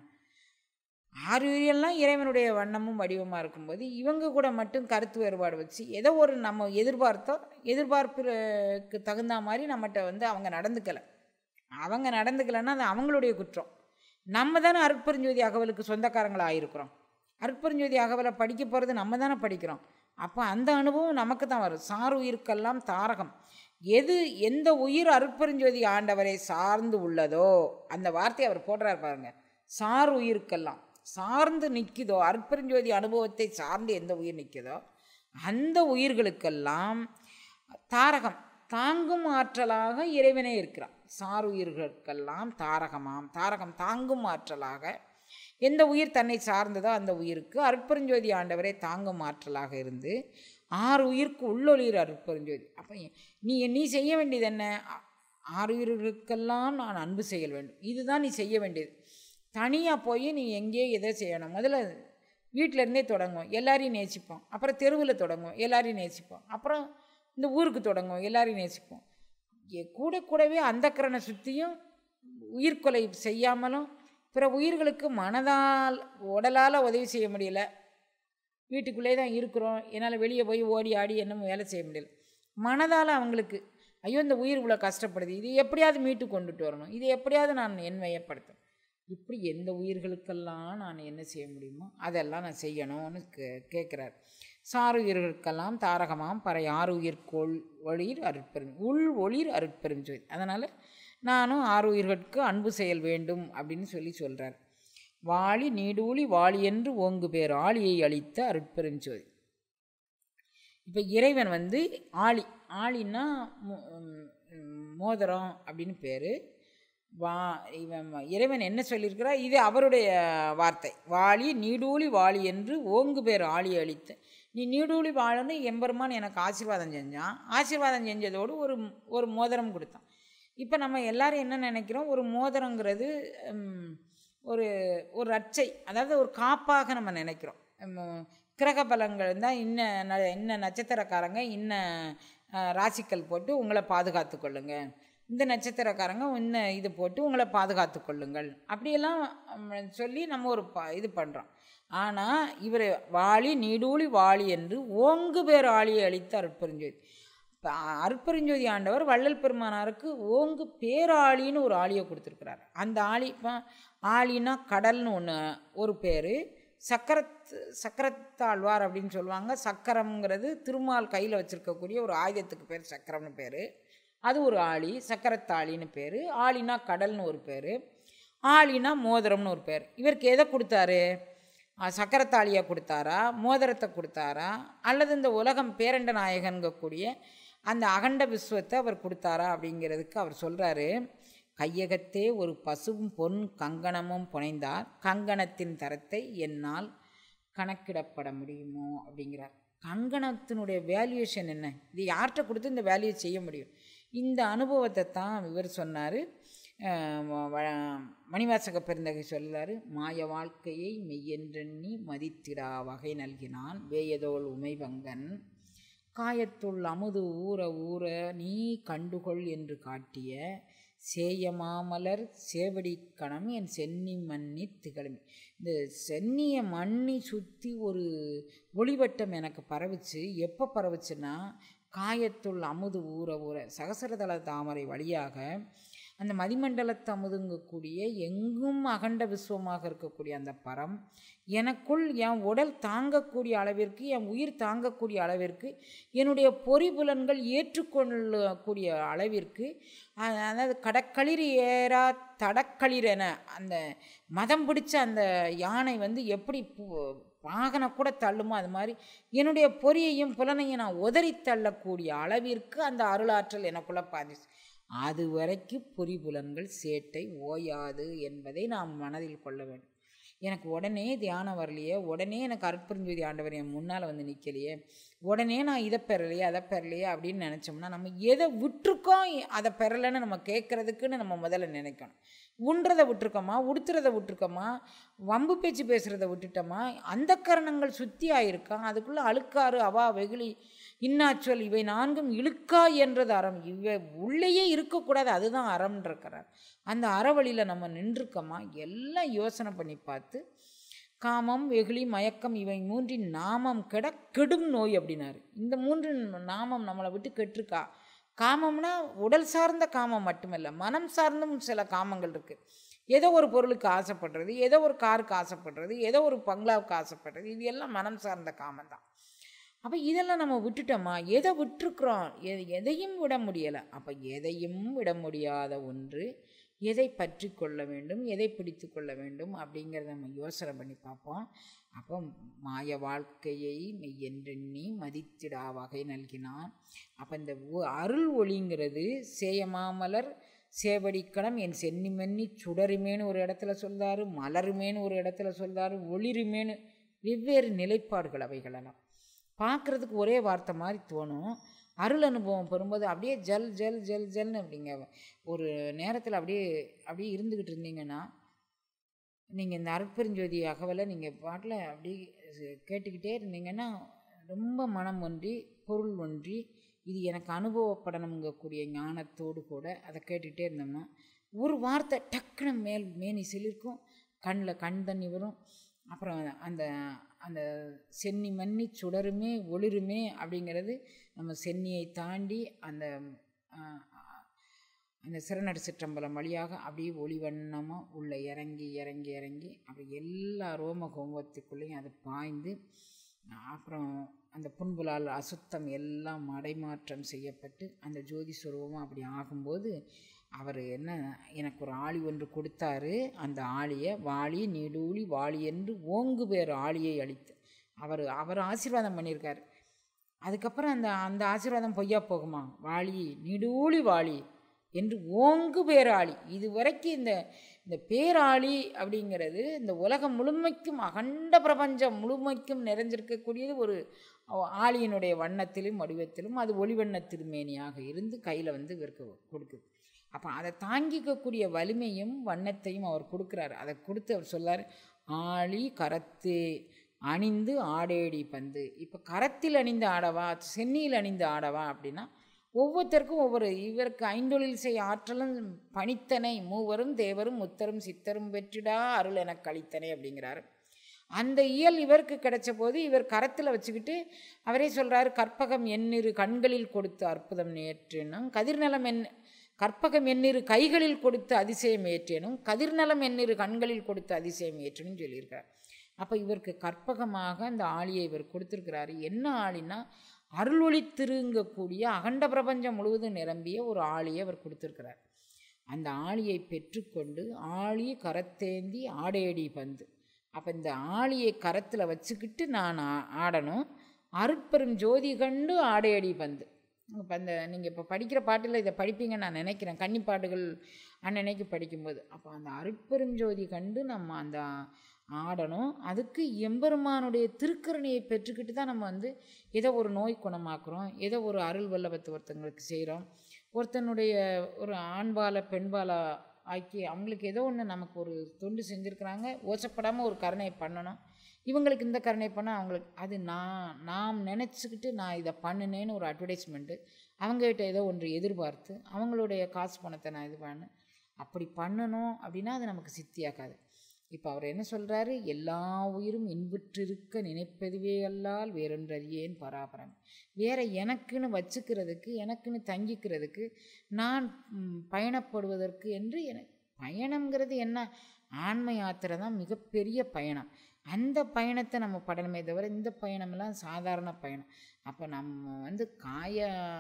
ஆறு உயிரெல்லாம் இறைவனுடைய வண்ணமும் வடிவமாக இருக்கும்போது இவங்க கூட மட்டும் கருத்து வேறுபாடு வச்சு ஏதோ ஒரு நம்ம எதிர்பார்த்தோம் எதிர்பார்ப்புக்கு தகுந்த மாதிரி நம்மகிட்ட வந்து அவங்க நடந்துக்கலை அவங்க நடந்துக்கலைன்னா அது அவங்களுடைய குற்றம் நம்ம தானே அருட்பெருஞ்சோதி அகவலுக்கு சொந்தக்காரங்களாக ஆயிருக்கிறோம் அருட்பெருஞ்சோதி அகவலை படிக்க போகிறது நம்ம தானே படிக்கிறோம் அப்போ அந்த அனுபவம் நமக்கு தான் வரும் சார் உயிருக்கெல்லாம் தாரகம் எது எந்த உயிர் அருட்பெருஞ்சோதி ஆண்டவரை சார்ந்து உள்ளதோ அந்த வார்த்தையை அவர் போடுறார் பாருங்க சார் உயிருக்கெல்லாம் சார்ந்து நிற்குதோ அருட்பெருஞ்சோதி அனுபவத்தை சார்ந்து எந்த உயிர் நிற்குதோ அந்த உயிர்களுக்கெல்லாம் தாரகம் தாங்கும் ஆற்றலாக இறைவனே இருக்கிறான் சார் உயிர்களுக்கெல்லாம் தாரகமாம் தாரகம் தாங்கும் ஆற்றலாக எந்த உயிர் தன்னை சார்ந்ததோ அந்த உயிருக்கு அருட்பெருஞ்சோதி ஆண்டவரை தாங்கும் ஆற்றலாக இருந்து ஆறு உயிருக்கு உள்ளொளிர் அருட்பெருஞ்சோதி அப்போ நீ நீ செய்ய வேண்டியது என்ன ஆ- ஆறு உயிர்களுக்கெல்லாம் நான் அன்பு செய்ய வேண்டும் இதுதான் நீ செய்ய வேண்டியது தனியாக போய் நீ எங்கேயோ எதை செய்யணும் முதல்ல வீட்டில இருந்தே தொடங்குவோம் எல்லாரையும் நேசிப்போம் அப்புறம் தெருவில் தொடங்குவோம் எல்லாரையும் நேசிப்போம் அப்புறம் இந்த ஊருக்கு தொடங்குவோம் எல்லாரையும் நேசிப்போம் எ- கூட கூடவே அந்தக்கரணை சுற்றியும் உயிர்கொலை செய்யாமலும் பிற உயிர்களுக்கு மனதால் உடலால் உதவி செய்ய முடியல வீட்டுக்குள்ளே தான் இருக்கிறோம் என்னால் வெளியே போய் ஓடி ஆடி என்னமோ வேலை செய்ய முடியல மனதால் அவங்களுக்கு ஐயோ இந்த உயிர் இவ்வளோ கஷ்டப்படுது இது எப்படியாவது மீட்டு கொண்டுட்டு வரணும் இது எப்படியாவது நான் என்மையப்படுத்தணும் இப்படி எந்த உயிர்களுக்கெல்லாம் நான் என்ன செய்ய முடியுமோ அதெல்லாம் நான் செய்யணும்னு கே கேட்குறார் சாருயிர்களுக்கெல்லாம் தாரகமாம் பறை ஆறுயிர்கோள் ஒளிர் அருட்பெரும் உள் ஒளிர் அருட்பெரும் ஜோதி அதனால் நானும் ஆறுயிர்களுக்கு அன்பு செயல் வேண்டும் அப்படின்னு சொல்லி சொல்கிறார் வாளி நீடூழி வாளி என்று ஓங்கு பேர் ஆளியை அளித்த அருட்பெருஞ்சோதி இப்போ இறைவன் வந்து ஆளி ஆளின்னா மோ- ம், ம், மோதிரம் அப்படின்னு பேர் வா இவன் இறைவன் என்ன சொல்லியிருக்கிறா இது அவருடைய வார்த்தை வாளி நீடூழி வாளி என்று ஓங்கு பேர் ஆளியை அளித்த நீ நீடூழி வாழன்னு எம்பெருமான் எனக்கு ஆசீர்வாதம் செஞ்சான் ஆசீர்வாதம் செஞ்சதோடு ஒரு ஒரு மோதிரம் கொடுத்தான் இப்போ நம்ம எல்லாரும் என்ன நினைக்கிறோம் ஒரு மோதிரங்கிறது ம், ஒரு ஒரு ரட்சை அதாவது ஒரு காப்பாக நம்ம நினைக்கிறோம் ம், கிரக பலங்கள் தான் இன்ன ந இன்ன நட்சத்திரக்காரங்க இன்ன அஹ், ராசிக்கல் போட்டு உங்களை பாதுகாத்து கொள்ளுங்க இந்த நட்சத்திரக்காரங்க இன்ன இது போட்டு உங்களை பாதுகாத்து கொள்ளுங்கள் அப்படியெல்லாம் ம், சொல்லி நம்ம ஒரு ப இது பண்ணுறோம் ஆனால் இவர் வாளி நீடூழி வாளி என்று ஓங்கு பேர் ஆளியை அளித்த அருட்பெருஞ்சோதி இப்போ அருட்பெருஞ்சோதி ஆண்டவர் வள்ளல் பெருமானாருக்கு ஓங்கு பேராளின்னு ஒரு ஆளியை கொடுத்துருக்கிறார் அந்த ஆளி இப்போ ஆளினா கடல்னு ஒன்று ஒரு பேர் சக்கரத் சக்கரத்தாழ்வார் அப்படின்னு சொல்லுவாங்க சக்கரம்ங்கிறது திருமால் கையில் வச்சுருக்கக்கூடிய ஒரு ஆயுதத்துக்கு பேர் சக்கரம்னு பேர் அது ஒரு ஆளி சக்கரத்தாளின்னு பேர் ஆளினா கடல்னு ஒரு பேர் ஆளினா மோதிரம்னு ஒரு பேர் இவருக்கு எதை கொடுத்தாரு அஹ், சக்கரத்தாளியை கொடுத்தாரா மோதிரத்தை கொடுத்தாரா அல்லது இந்த உலகம் பேரண்ட நாயகன்கக்கூடிய அந்த அகண்ட விஸ்வத்தை அவர் கொடுத்தாரா அப்படிங்கிறதுக்கு அவர் சொல்கிறாரு கையகத்தே ஒரு பசுவும் பொன் கங்கணமும் புனைந்தார் கங்கணத்தின் தரத்தை என்னால் கணக்கிடப்பட முடியுமோ அப்படிங்கிறார் கங்கணத்தினுடைய வேல்யூஷன் என்ன இது யார்கிட்ட கொடுத்து இந்த வேல்யூ செய்ய முடியும் இந்த அனுபவத்தை தான் இவர் சொன்னார் மணிவாசக பெருந்தகை சொல்றாரு மாய வாழ்க்கையை மெய்யென்றெண்ணி மதித்திடா வகை நல்கினான் வேயதோள் உமைவங்கன் காயத்துள் அமுது ஊற ஊற நீ கண்டுகொள் என்று காட்டிய சேயமாமலர் சேவடி கணம் என் சென்னி மன்னி திகழும் இந்த சென்னியை மண்ணி சுற்றி ஒரு ஒளிவட்டம் எனக்கு பரவுச்சு எப்போ பரவுச்சுன்னா காயத்துள் அமுது ஊற ஊற சகசரதள தாமரை வழியாக அந்த மதிமண்டலத்து அமுதுங்கக்கூடிய எங்கும் அகண்ட விஸ்வமாக இருக்கக்கூடிய அந்த பரம் எனக்குள் என் உடல் தாங்கக்கூடிய அளவிற்கு என் உயிர் தாங்கக்கூடிய அளவிற்கு என்னுடைய பொறிபுலன்கள் ஏற்றுக்கொள்ளக்கூடிய அளவிற்கு அ- அதாவது கடக்களிர் ஏறா தடக்களிர் என அந்த மதம் பிடிச்ச அந்த யானை வந்து எப்படி பு- வாகன கூட தள்ளுமோ அது மாதிரி என்னுடைய பொறியையும் புலனையும் நான் உதறி தள்ளக்கூடிய அளவிற்கு அந்த அருளாற்றல் எனக்குள்ளே பாதிச்சு அது வரைக்கும் பொறிபுலன்கள் சேட்டை ஓயாது என்பதை நாம் மனதில் கொள்ள வேண்டும் எனக்கு உடனே தியானம் வரலையே உடனே எனக்கு அற்புரிஞ்சோதி ஆண்டவர் என் முன்னால் வந்து நிற்கலையே உடனே நான் இதை பெறலையே அதை பெறலையே அப்படின்னு நினச்சோம்னா நம்ம எதை விட்டுருக்கோம் அதை பெறலைன்னு நம்ம கேட்குறதுக்குன்னு நம்ம முதல்ல நினைக்கணும் உண்றதை விட்டுருக்கோமா உடுத்துறதை விட்டுருக்கோமா வம்பு பேச்சு பேசுகிறத விட்டுட்டோமா அந்த கரணங்கள் சுத்தி ஆயிருக்கா அதுக்குள்ளே அழுக்காறு அவா வெகுளி இன்னாச்சொல் இவை நான்கும் இழுக்கா என்றது அறம் இவை உள்ளேயே இருக்கக்கூடாது அதுதான் அறம்ன்றிருக்கிறார் அந்த அறவழியில் நம்ம நின்றுக்கோமா எல்லாம் யோசனை பண்ணி பார்த்து காமம் வெகுளி மயக்கம் இவை மூன்றின் நாமம் கெட கெடும் நோய் அப்படின்னாரு இந்த மூன்று நாமம் நம்மளை விட்டு கெட்டிருக்கா காமம்னா உடல் சார்ந்த காமம் மட்டுமல்ல மனம் சார்ந்தும் சில காமங்கள் இருக்குது ஏதோ ஒரு பொருளுக்கு ஆசைப்படுறது ஏதோ ஒரு காருக்கு ஆசைப்படுறது ஏதோ ஒரு பங்களாவுக்கு ஆசைப்படுறது இது எல்லாம் மனம் சார்ந்த காமம் தான் அப்போ இதெல்லாம் நம்ம விட்டுட்டோமா எதை விட்டுருக்குறோம் எ எதையும் விட முடியலை அப்போ எதையும் விட முடியாத ஒன்று எதை பற்றி கொள்ள வேண்டும் எதை பிடித்து கொள்ள வேண்டும் அப்படிங்கிறத நம்ம யோசனை பண்ணி பார்ப்போம் அப்போ மாய வாழ்க்கையை மெய்யென்றெண்ணி மதித்திடா வகை நல்கினான் அப்போ இந்த ஒ- அருள் ஒளிங்கிறது சேயமாமலர் சேவடிக்கணம் என் சென்னிமன்னி சுடருமேன்னு ஒரு இடத்துல சொல்றாரு மலருமேன்னு ஒரு இடத்துல சொல்றாரு ஒளிருமேன்னு வெவ்வேறு நிலைப்பாடுகள் அவைகளெல்லாம் பார்க்குறதுக்கு ஒரே வார்த்தை மாதிரி தோணும் அருள் அனுபவம் பெறும்போது அப்படியே ஜல் ஜல் ஜல் ஜல்னு அப்படிங்க ஒரு நேரத்தில் அப்படியே அப்படியே இருந்துக்கிட்டு இருந்தீங்கன்னா நீங்கள் இந்த அருட்பெருஞ்சோதி அகவலை நீங்கள் பாட்டில் அப்படியே கேட்டுக்கிட்டே இருந்தீங்கன்னா ரொம்ப மனம் ஒன்றி பொருள் ஒன்றி இது எனக்கு அனுபவப்படணுங்கக்கூடிய ஞானத்தோடு கூட அதை கேட்டுக்கிட்டே இருந்தோம்னா ஒரு வார்த்தை டக்குன்னு மேல் மேனி சிலிர்க்கும் கண்ணில் கண் தண்ணி வரும் அப்புறம் அந்த அந்த சென்னி மன்னி சுடருமே ஒளிருமே அப்படிங்கிறது நம்ம சென்னியை தாண்டி அந்த ஆ, அந்த சிறநடு சிற்றம்பலம் வழியாக அப்படியே ஒளிவண்ணமாக உள்ளே இறங்கி இறங்கி இறங்கி அப்படி எல்லா ரோம கோமத்துக்குள்ளேயும் அது பாய்ந்து அப்புறம் அந்த புண்புலால் அசுத்தம் எல்லாம் மடைமாற்றம் செய்யப்பட்டு அந்த ஜோதி சுரூபம் அப்படி ஆகும்போது அவர் என்ன எனக்கு ஒரு ஆளி ஒன்று கொடுத்தாரு அந்த ஆளியை வாளி நீடூழி வாளி என்று ஓங்கு பேர் ஆளியை அளித்து அவர் அவர் ஆசீர்வாதம் பண்ணியிருக்காரு அதுக்கப்புறம் அந்த அந்த ஆசீர்வாதம் பொய்யா போகுமா வாளி நீடூழி வாளி என்று ஓங்கு பேராளி இது வரைக்கும் இந்த இந்த பேராளி அப்படிங்கிறது இந்த உலகம் முழுமைக்கும் அகண்ட பிரபஞ்சம் முழுமைக்கும் நிறைஞ்சிருக்கக்கூடியது ஒரு ஆளியினுடைய வண்ணத்திலும் வடிவத்திலும் அது ஒளிவண்ண திருமேனியாக இருந்து கையில் வந்து இவருக்கு கொடுக்குது அப்போ அதை தாங்கிக்கக்கூடிய வலிமையும் வண்ணத்தையும் அவர் கொடுக்குறாரு அதை கொடுத்து அவர் சொல்லார் ஆளி கரத்தே அணிந்து ஆடேடி பந்து இப்போ கரத்தில் அணிந்த ஆடவா சென்னியில் அணிந்த ஆடவா அப்படின்னா ஒவ்வொருத்தருக்கும் ஒவ்வொரு இவருக்கு ஐந்தொழில் செய்ய ஆற்றலும் பணித்தனை மூவரும் தேவரும் முத்தரும் சித்தரும் வெற்றிடா அருள் என கழித்தனை அப்படிங்கிறாரு அந்த இயல் இவருக்கு கிடைச்ச போது இவர் கரத்தில் வச்சுக்கிட்டு அவரே சொல்கிறாரு கற்பகம் எண்ணிரு கண்களில் கொடுத்து அற்புதம் நேற்றினும் கதிர்நலம் என் கற்பகம் எண்ணிரு கைகளில் கொடுத்து அதிசயம் ஏற்றேனும் கதிர்நலம் எண்ணிரு கண்களில் கொடுத்து அதிசயம் ஏற்றணும் சொல்லியிருக்கார் அப்போ இவருக்கு கற்பகமாக அந்த ஆளியை இவர் கொடுத்துருக்கிறாரு என்ன ஆளினா அருளொளி திருங்கக்கூடிய அகண்ட பிரபஞ்சம் முழுவதும் நிரம்பிய ஒரு ஆளியை அவர் கொடுத்துருக்கிறார் அந்த ஆளியை பெற்றுக்கொண்டு ஆளி கரத்தேந்தி ஆடையடி பந்து அப்போ இந்த ஆளியை கரத்தில் வச்சுக்கிட்டு நான் ஆடணும் அருட்பெரும் ஜோதி கண்டு ஆடையடி பந்து இப்போ அந்த நீங்கள் இப்போ படிக்கிற பாட்டில் இதை படிப்பீங்கன்னு நான் நினைக்கிறேன் கன்னி பாட்டுகள் அன்னன்னைக்கு படிக்கும்போது அப்போ அந்த அருட்பெரும் ஜோதி கண்டு நம்ம அந்த ஆடணும் அதுக்கு எம்பெருமானுடைய திருக்கரணையை பெற்றுக்கிட்டு தான் நம்ம வந்து ஏதோ ஒரு நோய் குணமாக்குறோம் ஏதோ ஒரு அருள் வல்லபத்து ஒருத்தங்களுக்கு செய்கிறோம் ஒருத்தனுடைய ஒரு ஆண்பால பெண்பால ஆக்கி அவங்களுக்கு ஏதோ ஒன்று நமக்கு ஒரு தொண்டு செஞ்சுருக்கிறாங்க ஓசப்படாமல் ஒரு கருணை பண்ணணும் இவங்களுக்கு இந்த கருணை பண்ணால் அவங்களுக்கு அது நான் நாம் நினச்சிக்கிட்டு நான் இதை பண்ணினேன்னு ஒரு அட்வர்டைஸ்மெண்ட்டு அவங்ககிட்ட ஏதோ ஒன்று எதிர்பார்த்து அவங்களுடைய காசு பணத்தை நான் இது பண்ணேன் அப்படி பண்ணணும் அப்படின்னா அது நமக்கு சித்தியாக்காது இப்போ அவர் என்ன சொல்கிறாரு எல்லா உயிரும் இன்புற்றிருக்க நினைப்பதுவே அல்லால் வேறொன்றறியேன் பராபரம் வேற எனக்குன்னு வச்சுக்கிறதுக்கு எனக்குன்னு தங்கிக்கிறதுக்கு நான் பயணப்படுவதற்கு என்று எனக்கு பயணங்கிறது என்ன ஆன்ம யாத்திரை தான் மிகப்பெரிய பயணம் அந்த பயணத்தை நம்ம படணுமே தவிர இந்த பயணமெல்லாம் சாதாரண பயணம் அப்போ நம்ம வந்து காய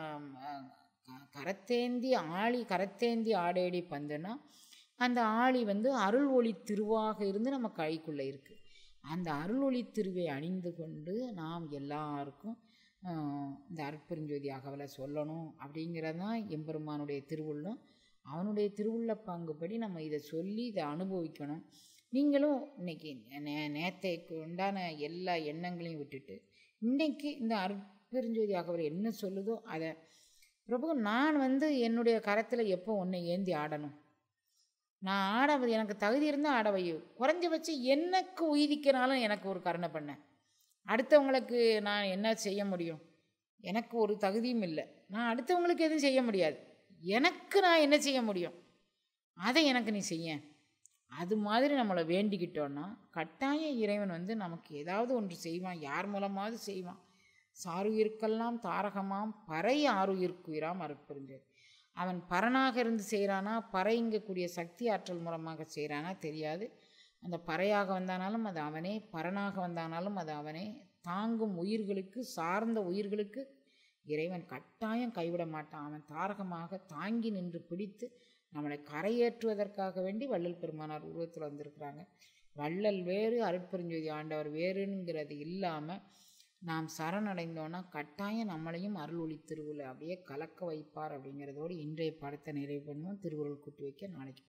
கரத்தேந்தி ஆளி கரத்தேந்தி ஆடேடி பந்துன்னா அந்த ஆளி வந்து அருள் ஒளி திருவாக இருந்து நம்ம கைக்குள்ளே இருக்குது அந்த அருள் ஒளி திருவை அணிந்து கொண்டு நாம் எல்லாருக்கும் இந்த அருட்பெருஞ்சோதி அகவலை சொல்லணும் அப்படிங்கிறது தான் எம்பெருமானுடைய திருவுள்ளம் அவனுடைய திருவுள்ள பங்குபடி நம்ம இதை சொல்லி இதை அனுபவிக்கணும் நீங்களும் இன்னைக்கு நே நேத்தைக்கு உண்டான எல்லா எண்ணங்களையும் விட்டுட்டு இன்னைக்கு இந்த அருட்பெருஞ்சோதி அகவல் என்ன சொல்லுதோ அதை பிரபு நான் வந்து என்னுடைய கரத்தில் எப்போ ஒன்றை ஏந்தி ஆடணும் நான் ஆட எனக்கு தகுதி இருந்தால் ஆட வையும் குறைஞ்சபட்சம் எனக்கு உயிதிக்கினாலும் எனக்கு ஒரு கருணை பண்ணேன் அடுத்தவங்களுக்கு நான் என்ன செய்ய முடியும் எனக்கு ஒரு தகுதியும் இல்லை நான் அடுத்தவங்களுக்கு எதுவும் செய்ய முடியாது எனக்கு நான் என்ன செய்ய முடியும் அதை எனக்கு நீ செய்ய அது மாதிரி நம்மளை வேண்டிக்கிட்டோன்னா கட்டாயம் இறைவன் வந்து நமக்கு ஏதாவது ஒன்று செய்வான் யார் மூலமாவது செய்வான் சாருயிர்க்கெல்லாம் தாரகமாம் பறை ஆறுயிர்க்குயிராம் அருட்பெருஞ்சது அவன் பரனாக இருந்து செய்கிறானா பறைங்கக்கூடிய சக்தி ஆற்றல் மூலமாக செய்கிறானா தெரியாது அந்த பறையாக வந்தானாலும் அது அவனே பரனாக வந்தானாலும் அது அவனே தாங்கும் உயிர்களுக்கு சார்ந்த உயிர்களுக்கு இறைவன் கட்டாயம் கைவிட மாட்டான் அவன் தாரகமாக தாங்கி நின்று பிடித்து நம்மளை கரையேற்றுவதற்காக வேண்டி வள்ளல் பெருமானார் உருவத்தில் வந்திருக்கிறாங்க வள்ளல் வேறு அருட்பெருஞ்சோதி ஆண்டவர் வேறுங்கிறது இல்லாமல் நாம் சரணடைந்தோன்னா கட்டாயம் நம்மளையும் அருள் ஒளி திருவுல அப்படியே கலக்க வைப்பார் அப்படிங்கிறதோடு இன்றைய படத்தை நிறைவு பண்ணுவோம் திருவுருள் கூட்டி வைக்க நாளைக்கு